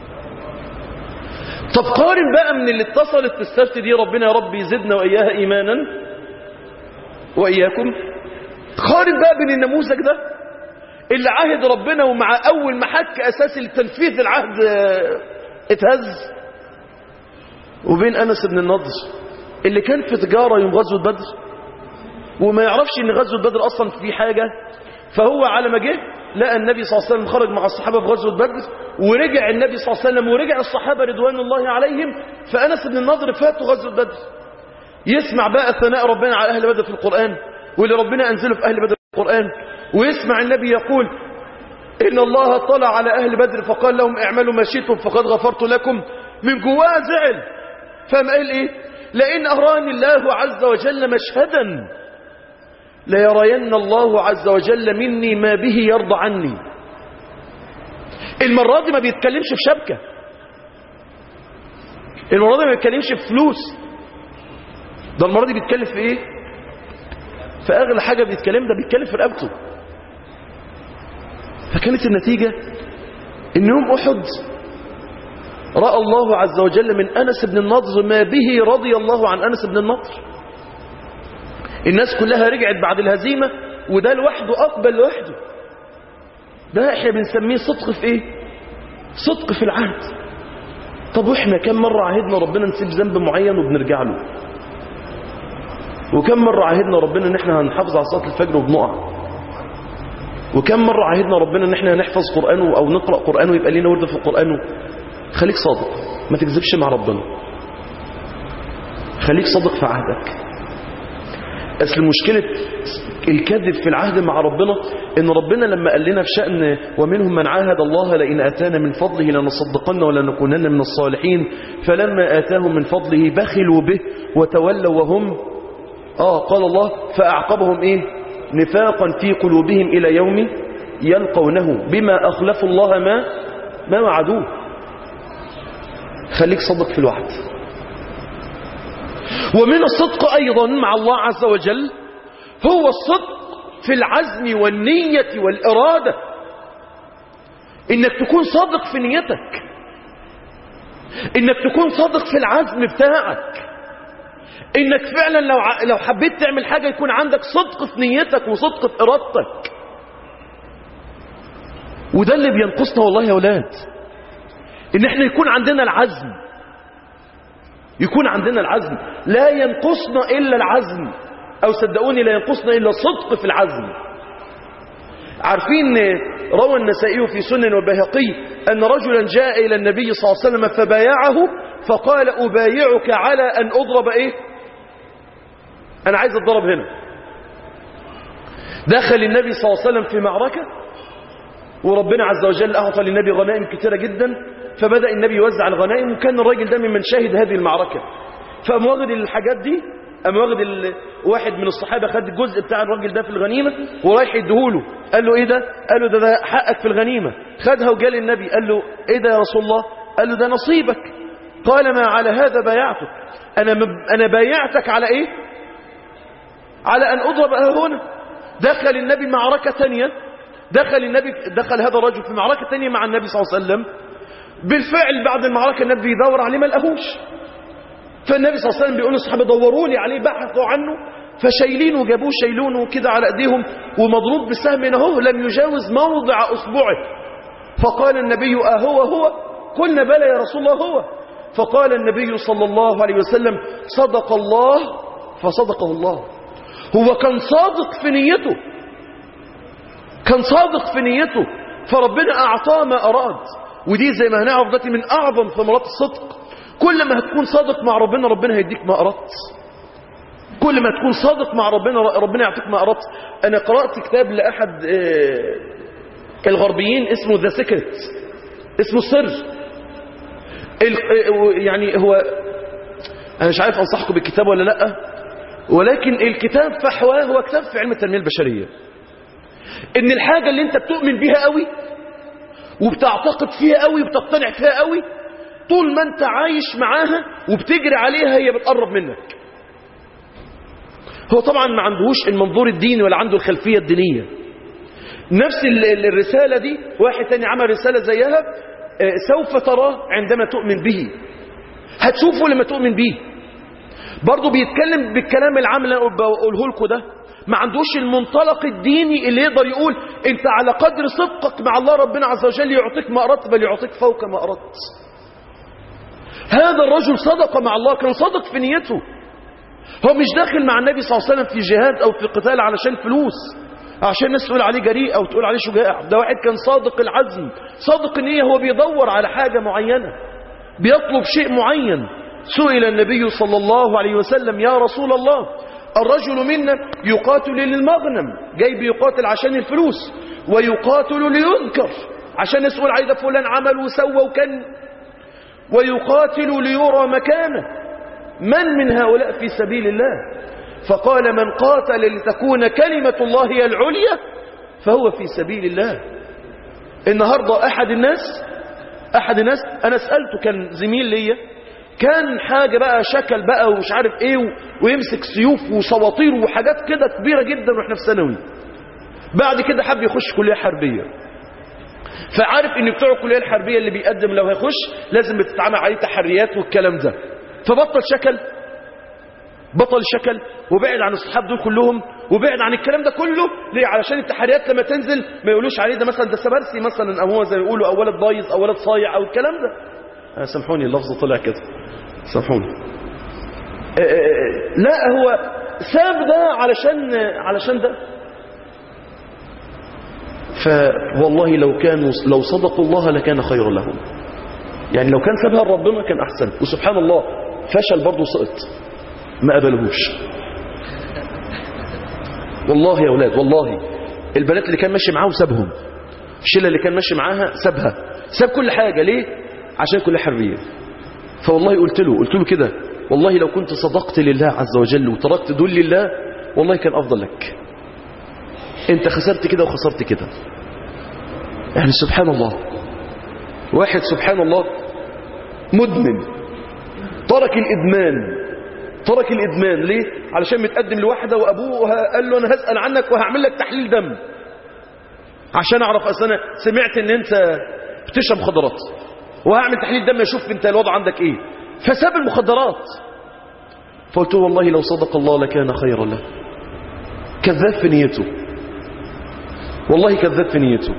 طب قارن بقى من اللي اتصلت بالسبت دي ربنا يا رب يزدنا واياها ايمانا واياكم قارن بقى بين النموذج ده اللي عهد ربنا ومع اول محك اساسي لتنفيذ العهد اتهز وبين انس بن النضر اللي كان في تجاره يوم غزوه بدر وما يعرفش ان غزوه بدر اصلا في حاجه فهو على ما جه لقى النبي صلى الله عليه وسلم خرج مع الصحابه في غزوه بدر ورجع النبي صلى الله عليه وسلم ورجع الصحابه رضوان الله عليهم فانس بن النضر فاته غزوه بدر يسمع بقى ثناء ربنا على اهل بدر في القران واللي ربنا انزله في اهل بدر في القران ويسمع النبي يقول إن الله طلع على أهل بدر فقال لهم اعملوا ما شئتم فقد غفرت لكم من جواه زعل فما قال إيه لئن أراني الله عز وجل مشهدا ليرين الله عز وجل مني ما به يرضى عني المرة دي ما بيتكلمش في شبكة المرة دي ما بيتكلمش في فلوس ده المرة دي بيتكلم في ايه في اغلى حاجة بيتكلم ده بيتكلم في رقبته فكانت النتيجة ان يوم احد رأى الله عز وجل من انس بن النضر ما به رضي الله عن انس بن النضر الناس كلها رجعت بعد الهزيمة وده لوحده اقبل لوحده ده احنا بنسميه صدق في ايه صدق في العهد طب واحنا كم مرة عهدنا ربنا نسيب ذنب معين وبنرجع له وكم مرة عهدنا ربنا ان احنا هنحافظ على صلاة الفجر وبنقع وكم مرة عهدنا ربنا ان احنا هنحفظ قرآن او نقرأ قرآن ويبقى لنا ورد في القرآن خليك صادق ما تكذبش مع ربنا خليك صادق في عهدك اصل مشكلة الكذب في العهد مع ربنا ان ربنا لما قال لنا في شأن ومنهم من عاهد الله لئن اتانا من فضله لنصدقن ولنكونن من الصالحين فلما اتاهم من فضله بخلوا به وتولوا وهم اه قال الله فاعقبهم ايه نفاقا في قلوبهم الى يوم يلقونه بما اخلفوا الله ما ما وعدوه خليك صدق في الوعد ومن الصدق أيضا مع الله عز وجل هو الصدق في العزم والنية والإرادة إنك تكون صادق في نيتك إنك تكون صادق في العزم بتاعك إنك فعلا لو لو حبيت تعمل حاجة يكون عندك صدق في نيتك وصدق في إرادتك وده اللي بينقصنا والله يا أولاد إن إحنا يكون عندنا العزم يكون عندنا العزم لا ينقصنا إلا العزم أو صدقوني لا ينقصنا إلا صدق في العزم عارفين روى النسائي في سنن والبيهقي أن رجلا جاء إلى النبي صلى الله عليه وسلم فبايعه فقال أبايعك على أن أضرب إيه أنا عايز أضرب هنا دخل النبي صلى الله عليه وسلم في معركة وربنا عز وجل أعطى للنبي غنائم كثيرة جدا فبدأ النبي يوزع الغنائم وكان الراجل ده ممن شاهد هذه المعركة فقام واخد الحاجات دي قام واخد ال... واحد من الصحابة خد الجزء بتاع الراجل ده في الغنيمة ورايح يديهوله قال له ايه ده قال له ده, ده حقك في الغنيمة خدها وجال النبي قال له ايه ده يا رسول الله قال له ده نصيبك قال ما على هذا بايعتك انا م... انا بايعتك على ايه على ان اضرب هنا دخل النبي معركة ثانية دخل النبي دخل هذا الرجل في معركة ثانية مع النبي صلى الله عليه وسلم بالفعل بعد المعركة النبي يدور عليه ما لقاهوش فالنبي صلى الله عليه وسلم بيقول للصحابة دوروا لي عليه بحثوا عنه فشايلين وجابوه شايلونه كده على ايديهم ومضروب بسهم اهو لم يجاوز موضع اصبعه فقال النبي اهو هو قلنا بلى يا رسول الله هو فقال النبي صلى الله عليه وسلم صدق الله فصدقه الله هو كان صادق في نيته كان صادق في نيته فربنا اعطاه ما اراد ودي زي ما هنعرف دلوقتي من اعظم ثمرات الصدق كل ما هتكون صادق مع ربنا ربنا هيديك ما اردت كل ما تكون صادق مع ربنا ربنا يعطيك ما اردت انا قرات كتاب لاحد الغربيين اسمه ذا سيكريت اسمه السر يعني هو انا مش عارف انصحكم بالكتاب ولا لا ولكن الكتاب فحواه هو كتاب في علم التنميه البشريه ان الحاجه اللي انت بتؤمن بيها قوي وبتعتقد فيها قوي وبتقتنع فيها قوي طول ما انت عايش معاها وبتجري عليها هي بتقرب منك هو طبعا ما عندهوش المنظور الديني ولا عنده الخلفية الدينية نفس الرسالة دي واحد تاني عمل رسالة زيها سوف تراه عندما تؤمن به هتشوفه لما تؤمن به برضه بيتكلم بالكلام العام اللي انا بقوله لكم ده ما عندوش المنطلق الديني اللي يقدر يقول انت على قدر صدقك مع الله ربنا عز وجل يعطيك ما اردت بل يعطيك فوق ما اردت هذا الرجل صدق مع الله كان صادق في نيته هو مش داخل مع النبي صلى الله عليه وسلم في جهاد او في قتال علشان فلوس عشان الناس تقول عليه جريء او تقول عليه شجاع ده واحد كان صادق العزم صادق النية هو بيدور على حاجة معينة بيطلب شيء معين سئل النبي صلى الله عليه وسلم يا رسول الله الرجل منا يقاتل للمغنم جاي بيقاتل عشان الفلوس ويقاتل ليذكر عشان يسأل عليه ده فلان عمل وسوى وكان ويقاتل ليرى مكانه من من هؤلاء في سبيل الله فقال من قاتل لتكون كلمة الله هي العليا فهو في سبيل الله النهاردة أحد الناس أحد الناس أنا سألته كان زميل ليا كان حاجة بقى شكل بقى ومش عارف ايه و... ويمسك سيوف وسواطير وحاجات كده كبيرة جدا واحنا في ثانوي بعد كده حب يخش كلية حربية فعارف ان بتوع الكلية الحربية اللي بيقدم لو هيخش لازم بتتعامل عليه تحريات والكلام ده فبطل شكل بطل شكل وبعد عن الصحاب دول كلهم وبعد عن الكلام ده كله ليه علشان التحريات لما تنزل ما يقولوش عليه ده مثلا ده سبرسي مثلا او هو زي ما يقولوا او ولد بايظ او ولد صايع او الكلام ده آه سامحوني اللفظ طلع كده سامحوني آه آه لا هو ساب ده علشان علشان ده فوالله لو كانوا لو صدقوا الله لكان خيرا لهم يعني لو كان سابها لربنا كان احسن وسبحان الله فشل برضه سقط ما قبلهوش والله يا اولاد والله البنات اللي كان ماشي معاهم سابهم الشله اللي كان ماشي معاها سابها ساب كل حاجه ليه عشان كل حريه فوالله قلت له قلت له كده والله لو كنت صدقت لله عز وجل وتركت دول لله والله كان افضل لك انت خسرت كده وخسرت كده يعني سبحان الله واحد سبحان الله مدمن ترك الادمان ترك الادمان ليه علشان متقدم لواحده وابوه قال له انا هسال عنك وهعمل لك تحليل دم عشان اعرف اصل انا سمعت ان انت بتشرب مخدرات وهعمل تحليل دم اشوف انت الوضع عندك ايه فساب المخدرات فقلت له والله لو صدق الله لكان خيرا له كذاب في نيته والله كذاب في نيته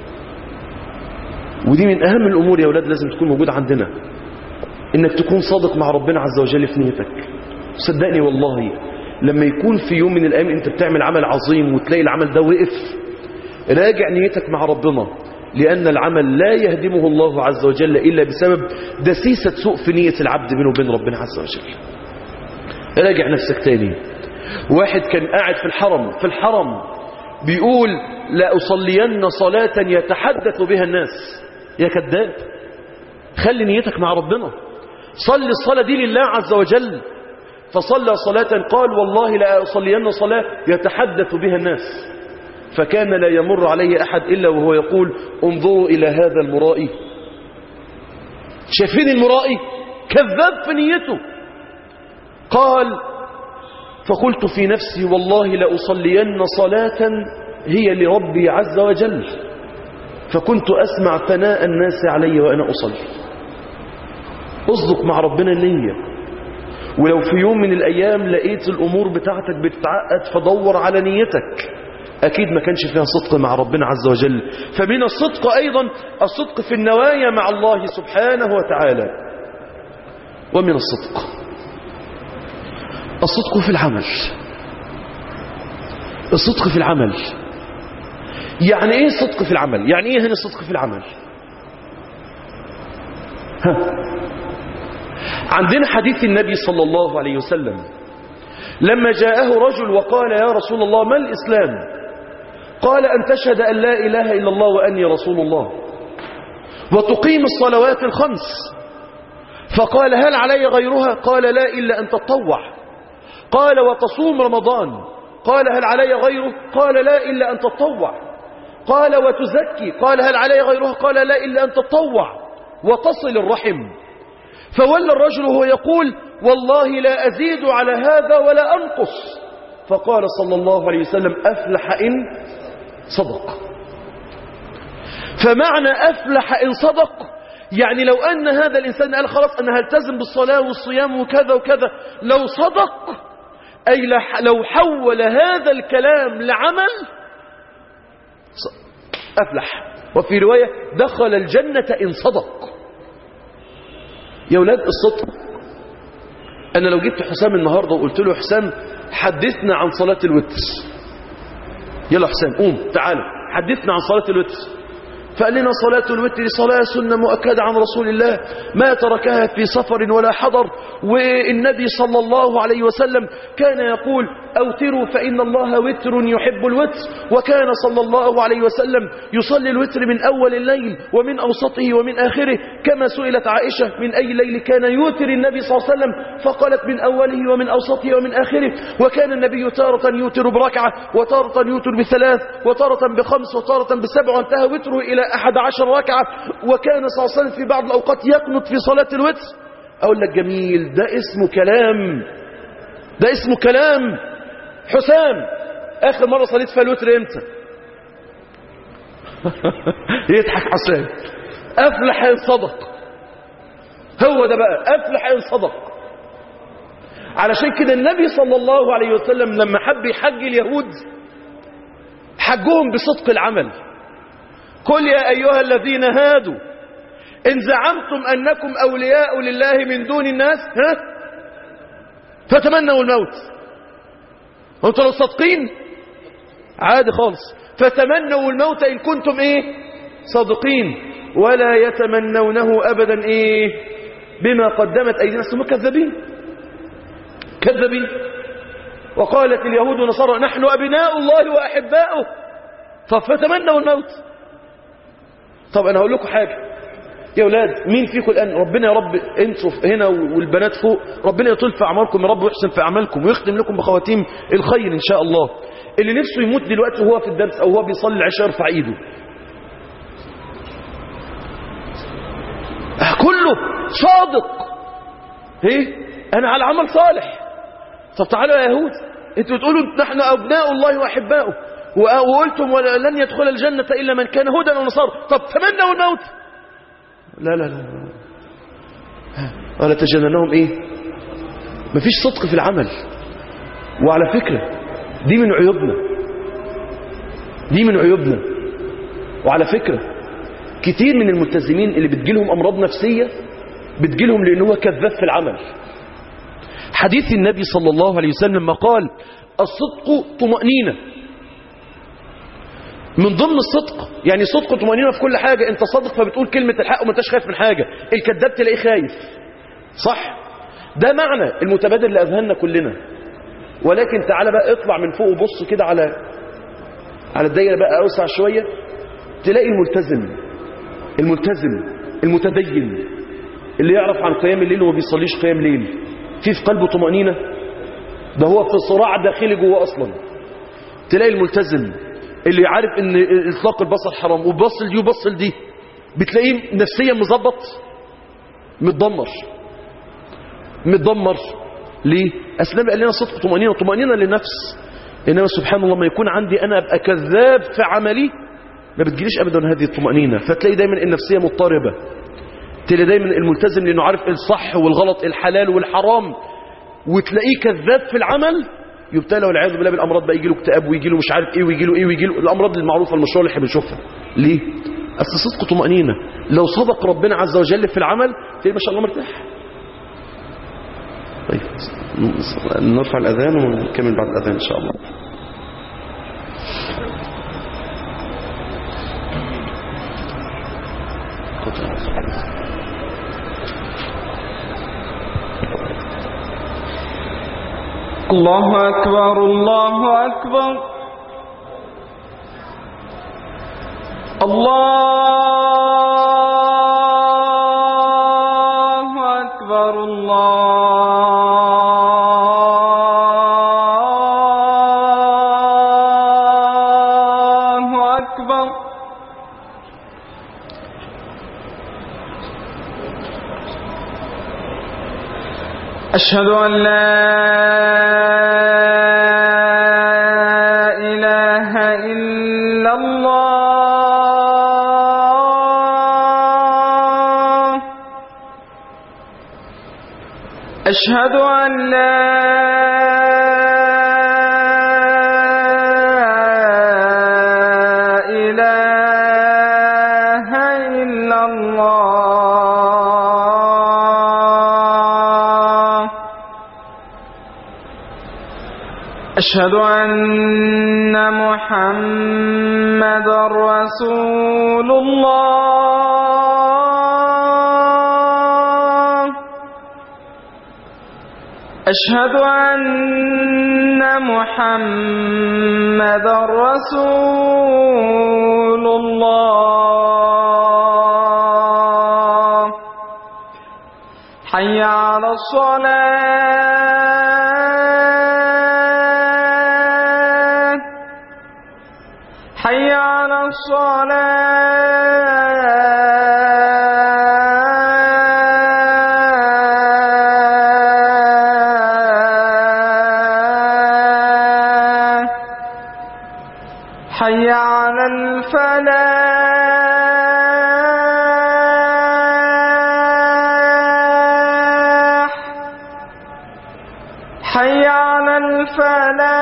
ودي من اهم الامور يا اولاد لازم تكون موجوده عندنا انك تكون صادق مع ربنا عز وجل في نيتك صدقني والله لما يكون في يوم من الايام انت بتعمل عمل عظيم وتلاقي العمل ده وقف راجع نيتك مع ربنا لأن العمل لا يهدمه الله عز وجل إلا بسبب دسيسة سوء في نية العبد بينه وبين ربنا عز وجل راجع نفسك تاني واحد كان قاعد في الحرم في الحرم بيقول لا أصلين صلاة يتحدث بها الناس يا كذاب خلي نيتك مع ربنا صل الصلاة دي لله عز وجل فصلى صلاة قال والله لا أصلين صلاة يتحدث بها الناس فكان لا يمر عليه أحد إلا وهو يقول انظروا إلى هذا المرائي شايفين المرائي كذاب في نيته قال فقلت في نفسي والله لأصلين صلاة هي لربي عز وجل فكنت أسمع ثناء الناس علي وأنا أصلي اصدق مع ربنا النية ولو في يوم من الأيام لقيت الأمور بتاعتك بتتعقد فدور على نيتك أكيد ما كانش فيها صدق مع ربنا عز وجل فمن الصدق أيضا الصدق في النوايا مع الله سبحانه وتعالى ومن الصدق الصدق في العمل الصدق في العمل يعني ايه الصدق في العمل يعني ايه هنا الصدق في العمل ها. عندنا حديث النبي صلى الله عليه وسلم لما جاءه رجل وقال يا رسول الله ما الإسلام قال أن تشهد أن لا إله إلا الله وأني رسول الله وتقيم الصلوات الخمس فقال هل علي غيرها قال لا إلا أن تطوع قال وتصوم رمضان قال هل علي غيره قال لا إلا أن تطوع قال وتزكي قال هل علي غيرها قال لا إلا أن تطوع وتصل الرحم فولى الرجل وهو يقول والله لا أزيد على هذا ولا أنقص فقال صلى الله عليه وسلم أفلح إن صدق فمعنى أفلح إن صدق يعني لو أن هذا الإنسان قال خلاص أنا هلتزم بالصلاة والصيام وكذا وكذا لو صدق أي لو حول هذا الكلام لعمل أفلح وفي رواية دخل الجنة إن صدق يا أولاد الصدق أنا لو جبت حسام النهاردة وقلت له حسام حدثنا عن صلاة الوتر يلا حسام قوم تعالى حدثنا عن صلاة الوتر فقال لنا صلاة الوتر صلاة سنة مؤكدة عن رسول الله ما تركها في سفر ولا حضر والنبي صلى الله عليه وسلم كان يقول أوتروا فإن الله وتر يحب الوتر وكان صلى الله عليه وسلم يصلي الوتر من أول الليل ومن أوسطه ومن آخره كما سئلت عائشة من أي ليل كان يوتر النبي صلى الله عليه وسلم فقالت من أوله ومن أوسطه ومن آخره وكان النبي تارة يوتر بركعة وتارة يوتر بثلاث وتارة بخمس وتارة بسبع وانتهى وتره إلى أحد عشر ركعة وكان صلى الله عليه وسلم في بعض الأوقات يقنط في صلاة الوتر أقول لك جميل ده اسمه كلام ده اسمه كلام حسام آخر مرة صليت فيها الوتر امتى يضحك حسام أفلح إن صدق هو ده بقى أفلح إن صدق علشان كده النبي صلى الله عليه وسلم لما حب يحج اليهود حجهم بصدق العمل قل يا أيها الذين هادوا إن زعمتم أنكم أولياء لله من دون الناس ها فتمنوا الموت وانتوا لو صادقين عادي خالص فتمنوا الموت إن كنتم إيه صادقين ولا يتمنونه أبدا إيه بما قدمت أيدينا ثم كذابين كذابين وقالت اليهود ونصارى نحن أبناء الله وأحباؤه طب فتمنوا الموت طب أنا هقول لكم حاجة يا أولاد مين فيكم الآن ربنا يا رب انتوا هنا والبنات فوق ربنا يطول في أعماركم يا رب ويحسن في أعمالكم ويختم لكم بخواتيم الخير إن شاء الله اللي نفسه يموت دلوقتي وهو في الدرس أو هو بيصلي العشاء يرفع إيده كله صادق ايه انا على عمل صالح طب تعالوا يا يهود انتوا بتقولوا نحن ابناء الله واحباؤه وقلتم لن يدخل الجنة إلا من كان هدى أو نصارى طب تمنوا الموت لا لا لا ولا تجننهم ايه مفيش صدق في العمل وعلى فكرة دي من عيوبنا دي من عيوبنا وعلى فكرة كتير من الملتزمين اللي بتجيلهم أمراض نفسية بتجيلهم لأنه هو كذاب في العمل حديث النبي صلى الله عليه وسلم ما قال الصدق طمأنينة من ضمن الصدق يعني صدق طمأنينة في كل حاجة انت صادق فبتقول كلمة الحق وما انتش خايف من حاجة الكذاب تلاقيه خايف صح ده معنى المتبادل لأذهاننا كلنا ولكن تعالى بقى اطلع من فوق وبص كده على على الدايرة بقى أوسع شوية تلاقي الملتزم الملتزم المتدين اللي يعرف عن قيام الليل وما بيصليش قيام ليل في في قلبه طمأنينة ده هو في صراع داخلي جوه أصلا تلاقي الملتزم اللي عارف ان اطلاق البصر حرام وبصل دي وبصل دي بتلاقيه نفسيا مظبط متدمر متدمر ليه اسلام قال لنا صدق طمأنينة طمأنينة للنفس انما سبحان الله ما يكون عندي انا ابقى كذاب في عملي ما بتجيليش ابدا هذه الطمأنينة فتلاقي دايما النفسية مضطربة تلاقي دايما الملتزم لانه عارف الصح والغلط الحلال والحرام وتلاقيه كذاب في العمل يبتلى والعياذ بالله بالامراض بقى يجي له اكتئاب ويجي له مش عارف ايه ويجي له ايه ويجي له الامراض المعروفه المشهوره اللي احنا بنشوفها ليه اصل صدق طمانينه لو صدق ربنا عز وجل في العمل تلاقيه ما شاء الله مرتاح طيب نرفع الاذان ونكمل بعد الاذان ان شاء الله الله أكبر الله أكبر الله أكبر الله أكبر أشهد أن لا إله إلا الله أشهد أن لا إله إلا الله أشهد أن محمد رسول الله أشهد أن محمد رسول الله حي على الصلاة حي على الصلاة حي على الفلاح حي على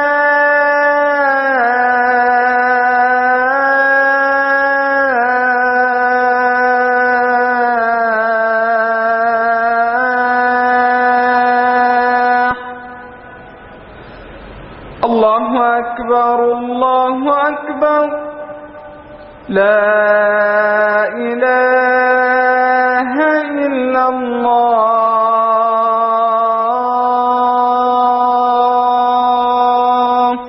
الفلاح الله أكبر الله أكبر لا إله إلا الله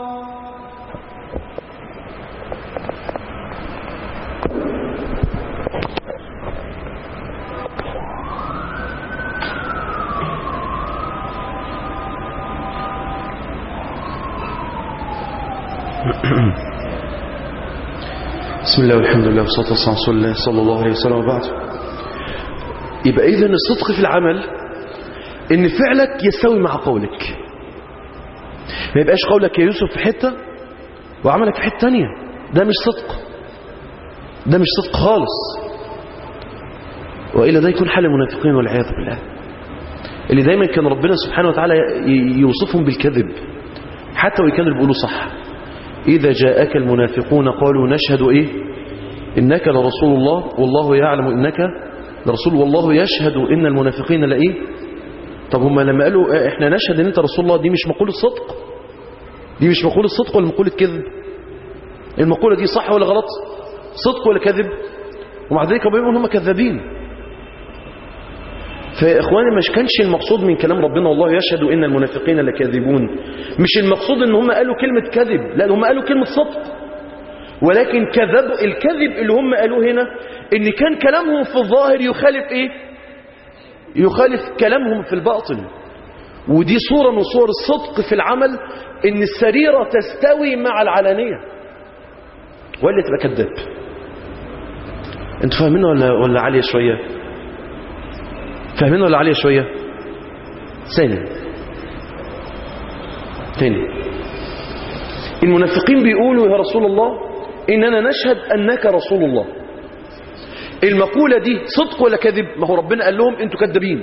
بسم الله والحمد لله والصلاة والسلام على رسول الله صلى الله عليه وسلم وبعد يبقى إذا الصدق في العمل إن فعلك يستوي مع قولك ما يبقاش قولك يا يوسف في حتة وعملك في حتة تانية ده مش صدق ده مش صدق خالص وإلا ده يكون حال المنافقين والعياذ بالله اللي دايما كان ربنا سبحانه وتعالى ي- يوصفهم بالكذب حتى وإن كانوا بيقولوا صح إذا جاءك المنافقون قالوا نشهد إيه إنك لرسول الله والله يعلم إنك لرسول والله يشهد إن المنافقين لإيه طب هم لما قالوا آه، إحنا نشهد إن أنت رسول الله دي مش مقولة صدق دي مش مقولة صدق ولا مقولة كذب المقولة دي صح ولا غلط صدق ولا كذب ومع ذلك ربنا يقول هم كذابين فيا إخواني مش كانش المقصود من كلام ربنا والله يشهد إن المنافقين لكاذبون مش المقصود إن هم قالوا كلمة كذب لا هم قالوا كلمة صدق ولكن كذب الكذب اللي هم قالوه هنا إن كان كلامهم في الظاهر يخالف إيه يخالف كلامهم في الباطن ودي صورة من صور الصدق في العمل إن السريرة تستوي مع العلانية ولا تبقى كذاب انتوا فاهمين ولا ولا عالية شوية فاهمين ولا عالية شوية ثاني ثاني المنافقين بيقولوا يا رسول الله إننا نشهد أنك رسول الله المقولة دي صدق ولا كذب ما هو ربنا قال لهم انتوا كذابين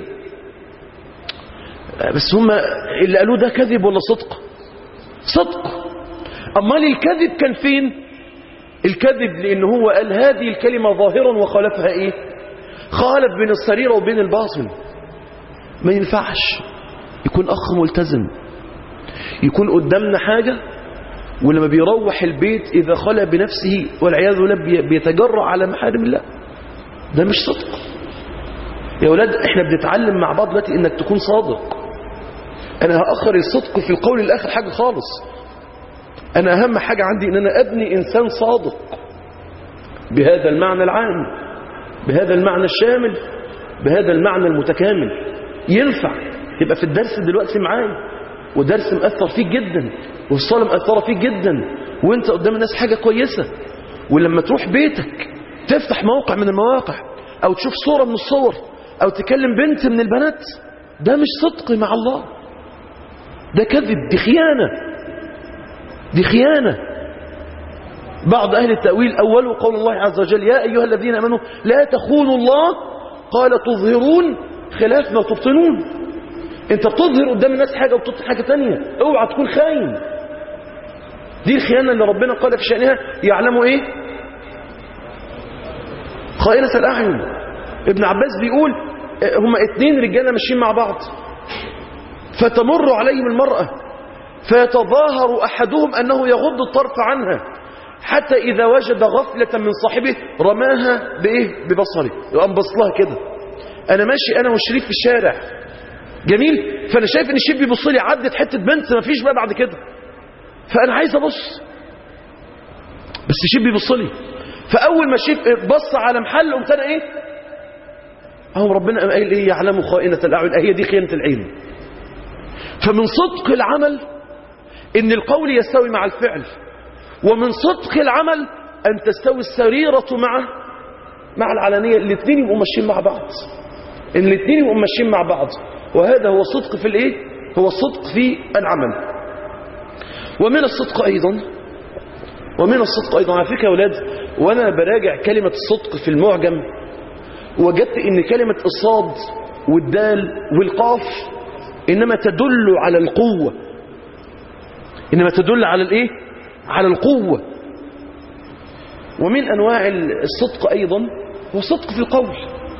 بس هم اللي قالوه ده كذب ولا صدق صدق أمال الكذب كان فين الكذب لأن هو قال هذه الكلمة ظاهرا وخالفها إيه خالف بين السريرة وبين الباطن ما ينفعش يكون أخ ملتزم يكون قدامنا حاجة ولما بيروح البيت إذا خلى بنفسه والعياذ بالله بي- بيتجرأ على محارم الله ده مش صدق يا ولاد احنا بنتعلم مع بعض دلوقتي انك تكون صادق انا هأخر الصدق في القول الاخر حاجة خالص انا اهم حاجة عندي ان انا ابني انسان صادق بهذا المعنى العام بهذا المعنى الشامل بهذا المعنى المتكامل ينفع تبقى في الدرس دلوقتي معايا ودرس مأثر فيك جدا والصلاة مأثرة فيك جدا وانت قدام الناس حاجة كويسة ولما تروح بيتك تفتح موقع من المواقع او تشوف صورة من الصور او تكلم بنت من البنات ده مش صدق مع الله ده كذب دي خيانة دي خيانة بعض أهل التأويل أوله قول الله عز وجل يا أيها الذين أمنوا لا تخونوا الله قال تظهرون خلاف ما تبطنون انت بتظهر قدام الناس حاجة وبتبطن حاجة تانية اوعى تكون خاين دي الخيانة اللي ربنا قال في شأنها يعلموا ايه خائنة الأعين ابن عباس بيقول اه، هما اتنين رجالة ماشيين مع بعض فتمر عليهم المرأة فيتظاهر أحدهم أنه يغض الطرف عنها حتى إذا وجد غفلة من صاحبه رماها بإيه ببصره يقوم بصلها كده أنا ماشي أنا وشريف في الشارع جميل فانا شايف ان الشيب بيبص لي عدت حته بنت ما فيش بقى بعد كده فانا عايز ابص بس الشيب بيبص لي فاول ما الشيب بص على محل قمت انا ايه اهو ربنا قام قايل ايه يعلم خائنه الاعين هي دي خيانه العين فمن صدق العمل ان القول يستوي مع الفعل ومن صدق العمل ان تستوي السريره مع مع العلانيه الاثنين يبقوا ماشيين مع بعض ان الاثنين يبقوا ماشيين مع بعض وهذا هو الصدق في الايه هو الصدق في العمل ومن الصدق ايضا ومن الصدق ايضا على فكره يا اولاد وانا براجع كلمه الصدق في المعجم وجدت ان كلمه الصاد والدال والقاف انما تدل على القوه انما تدل على الايه على القوه ومن انواع الصدق ايضا هو الصدق في القول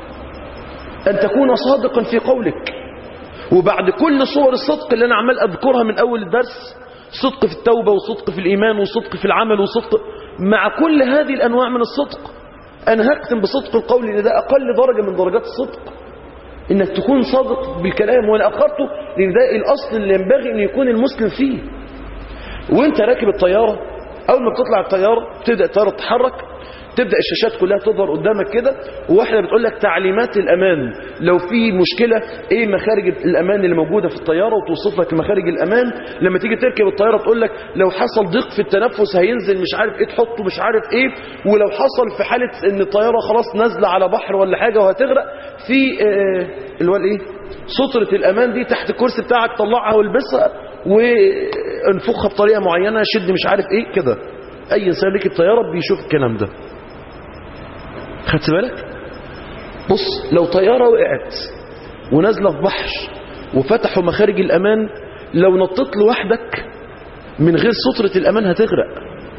ان تكون صادقا في قولك وبعد كل صور الصدق اللي انا عمال اذكرها من اول الدرس صدق في التوبه وصدق في الايمان وصدق في العمل وصدق مع كل هذه الانواع من الصدق انا هختم بصدق القول لان ده اقل درجه من درجات الصدق انك تكون صادق بالكلام وانا اخرته لان ده الاصل اللي ينبغي ان يكون المسلم فيه وانت راكب الطياره اول ما بتطلع الطياره تبدا الطياره تتحرك تبدا الشاشات كلها تظهر قدامك كده وواحده بتقول لك تعليمات الامان لو في مشكله ايه مخارج الامان اللي موجوده في الطياره وتوصف لك مخارج الامان لما تيجي تركب الطياره تقول لك لو حصل ضيق في التنفس هينزل مش عارف ايه تحطه مش عارف ايه ولو حصل في حاله ان الطياره خلاص نازله على بحر ولا حاجه وهتغرق في آه اللي هو الايه ستره الامان دي تحت الكرسي بتاعك طلعها والبسها وانفخها بطريقه معينه شد مش عارف ايه كده اي انسان ركب طياره بيشوف الكلام ده خدت بالك بص لو طيارة وقعت ونازلة في بحر وفتحوا مخارج الأمان لو نطيت لوحدك من غير سترة الأمان هتغرق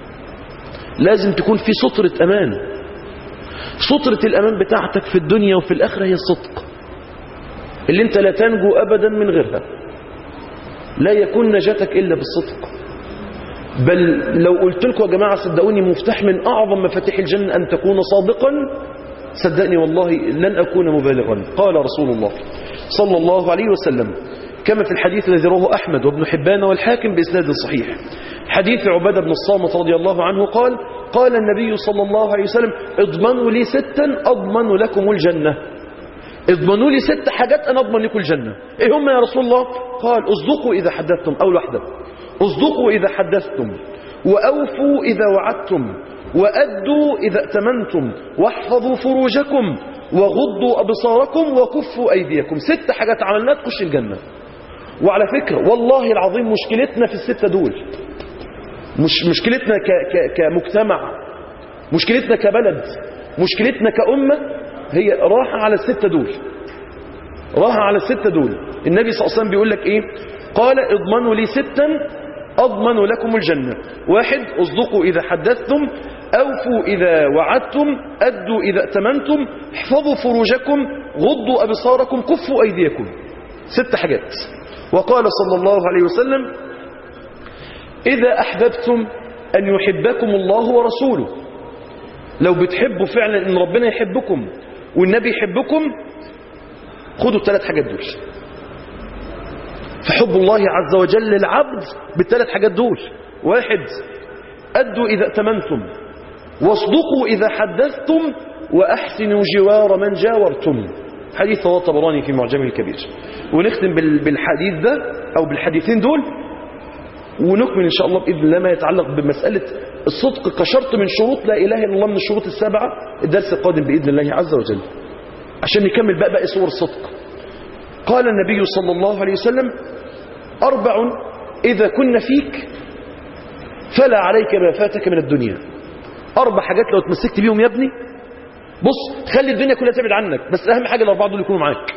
لازم تكون في سترة أمان سترة الأمان بتاعتك في الدنيا وفي الآخرة هي الصدق اللي انت لا تنجو أبدا من غيرها لا يكون نجاتك إلا بالصدق بل لو قلت لكم يا جماعة صدقوني مفتاح من أعظم مفاتيح الجنة أن تكون صادقا صدقني والله لن أكون مبالغا قال رسول الله صلى الله عليه وسلم كما في الحديث الذي رواه أحمد وابن حبان والحاكم بإسناد صحيح حديث عبادة بن الصامت رضي الله عنه قال قال النبي صلى الله عليه وسلم اضمنوا لي ستا أضمن لكم الجنة اضمنوا لي ست حاجات أنا أضمن لكم الجنة إيه هم يا رسول الله قال اصدقوا إذا حدثتم أول واحدة اصدقوا إذا حدثتم وأوفوا إذا وعدتم وأدوا إذا ائتمنتم واحفظوا فروجكم وغضوا أبصاركم وكفوا أيديكم ست حاجات عملناها تخش الجنة وعلى فكرة والله العظيم مشكلتنا في الستة دول مش مشكلتنا ك ك كمجتمع مشكلتنا كبلد مشكلتنا كأمة هي راحة على الستة دول راحة على الستة دول النبي صلى الله عليه وسلم بيقول لك ايه قال اضمنوا لي ستا أضمن لكم الجنة واحد اصدقوا إذا حدثتم أوفوا إذا وعدتم أدوا إذا ائتمنتم احفظوا فروجكم غضوا أبصاركم كفوا أيديكم ست حاجات وقال صلى الله عليه وسلم إذا أحببتم أن يحبكم الله ورسوله لو بتحبوا فعلا أن ربنا يحبكم والنبي يحبكم خدوا الثلاث حاجات دول فحب الله عز وجل للعبد بالثلاث حاجات دول واحد أدوا إذا ائتمنتم واصدقوا إذا حدثتم وأحسنوا جوار من جاورتم حديث رواه الطبراني في معجمه الكبير ونختم بالحديث ده أو بالحديثين دول ونكمل إن شاء الله بإذن الله ما يتعلق بمسألة الصدق كشرط من شروط لا إله إلا الله من الشروط السبعة الدرس القادم بإذن الله عز وجل عشان نكمل بقى باقي صور الصدق قال النبي صلى الله عليه وسلم أربع إذا كن فيك فلا عليك ما فاتك من الدنيا أربع حاجات لو اتمسكت بيهم يا ابني بص خلي الدنيا كلها تبعد عنك بس أهم حاجة الأربعة دول يكونوا معاك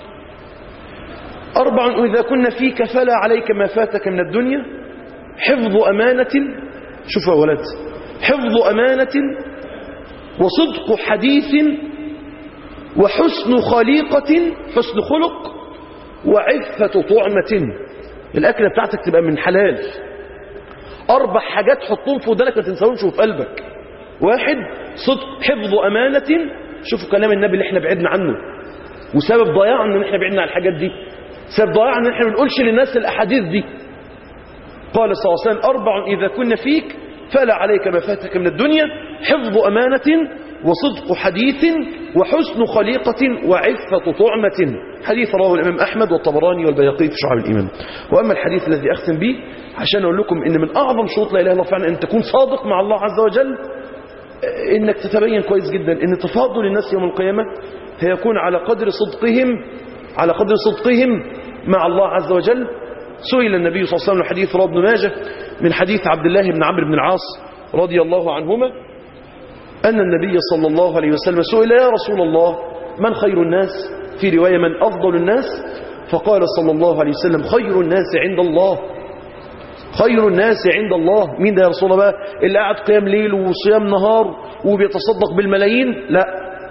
أربع إذا كن فيك فلا عليك ما فاتك من الدنيا حفظ أمانة شوفوا يا ولد حفظ أمانة وصدق حديث وحسن خليقة حسن خلق وعفة طعمة الأكلة بتاعتك تبقى من حلال أربع حاجات حطهم في ودانك ما تنساهمش وفي قلبك واحد صدق حفظ أمانة شوفوا كلام النبي اللي احنا بعدنا عنه وسبب ضياعنا ان احنا بعدنا عن الحاجات دي سبب ضائع ان احنا ما بنقولش للناس الاحاديث دي قال صلى الله عليه وسلم اربع اذا كن فيك فلا عليك ما فاتك من الدنيا حفظ امانه وصدق حديث وحسن خليقة وعفة طعمة حديث رواه الإمام أحمد والطبراني والبيقي في شعب الإيمان وأما الحديث الذي أختم به عشان أقول لكم إن من أعظم شروط لا إله إلا الله فعلا أن تكون صادق مع الله عز وجل إنك تتبين كويس جدا إن تفاضل الناس يوم القيامة هيكون على قدر صدقهم على قدر صدقهم مع الله عز وجل سئل النبي صلى الله عليه وسلم حديث رواه ابن ماجه من حديث عبد الله بن عمرو بن العاص رضي الله عنهما أن النبي صلى الله عليه وسلم سئل يا رسول الله من خير الناس في رواية من أفضل الناس فقال صلى الله عليه وسلم خير الناس عند الله خير الناس عند الله مين ده يا رسول الله بقى اللي قاعد قيام ليل وصيام نهار وبيتصدق بالملايين لا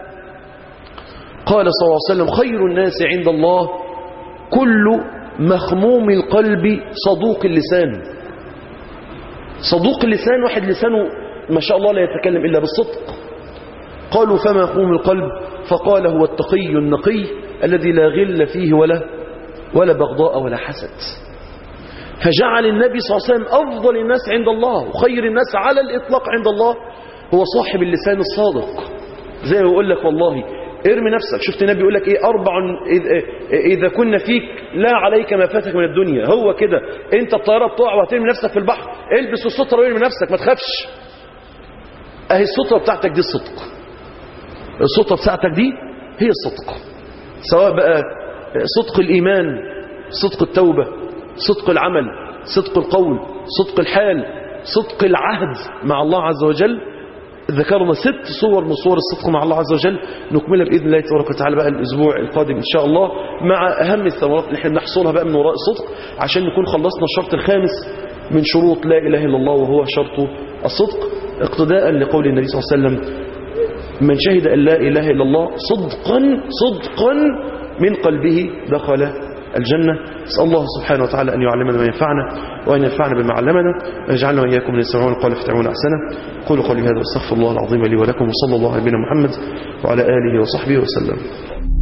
قال صلى الله عليه وسلم خير الناس عند الله كل مخموم القلب صدوق اللسان صدوق اللسان واحد لسانه ما شاء الله لا يتكلم إلا بالصدق قالوا فما مخموم القلب فقال هو التقي النقي الذي لا غل فيه ولا ولا بغضاء ولا حسد فجعل النبي صلى الله عليه وسلم أفضل الناس عند الله وخير الناس على الإطلاق عند الله هو صاحب اللسان الصادق زي ما يقول لك والله ارمي نفسك شفت النبي يقول لك ايه اربع اذا كنا فيك لا عليك ما فاتك من الدنيا هو كده انت الطياره بتقع وهترمي نفسك في البحر البس الستره وارمي نفسك ما تخافش اهي الستره بتاعتك دي الصدق الستره بتاعتك دي هي الصدق سواء بقى صدق الايمان صدق التوبه صدق العمل صدق القول صدق الحال صدق العهد مع الله عز وجل ذكرنا ست صور من صور الصدق مع الله عز وجل نكملها بإذن الله تبارك وتعالى بقى الأسبوع القادم إن شاء الله مع أهم الثمرات اللي احنا بنحصلها بقى من وراء الصدق عشان نكون خلصنا الشرط الخامس من شروط لا إله إلا الله وهو شرط الصدق اقتداء لقول النبي صلى الله عليه وسلم من شهد أن لا إله إلا الله صدقا صدقا من قلبه دخل الجنة نسأل الله سبحانه وتعالى أن يعلمنا ما ينفعنا وأن ينفعنا بما علمنا ويجعلنا وإياكم من يستمعون القول فيتبعون أحسنه قولوا قولي هذا واستغفر الله العظيم لي ولكم وصلى الله على نبينا محمد وعلى آله وصحبه وسلم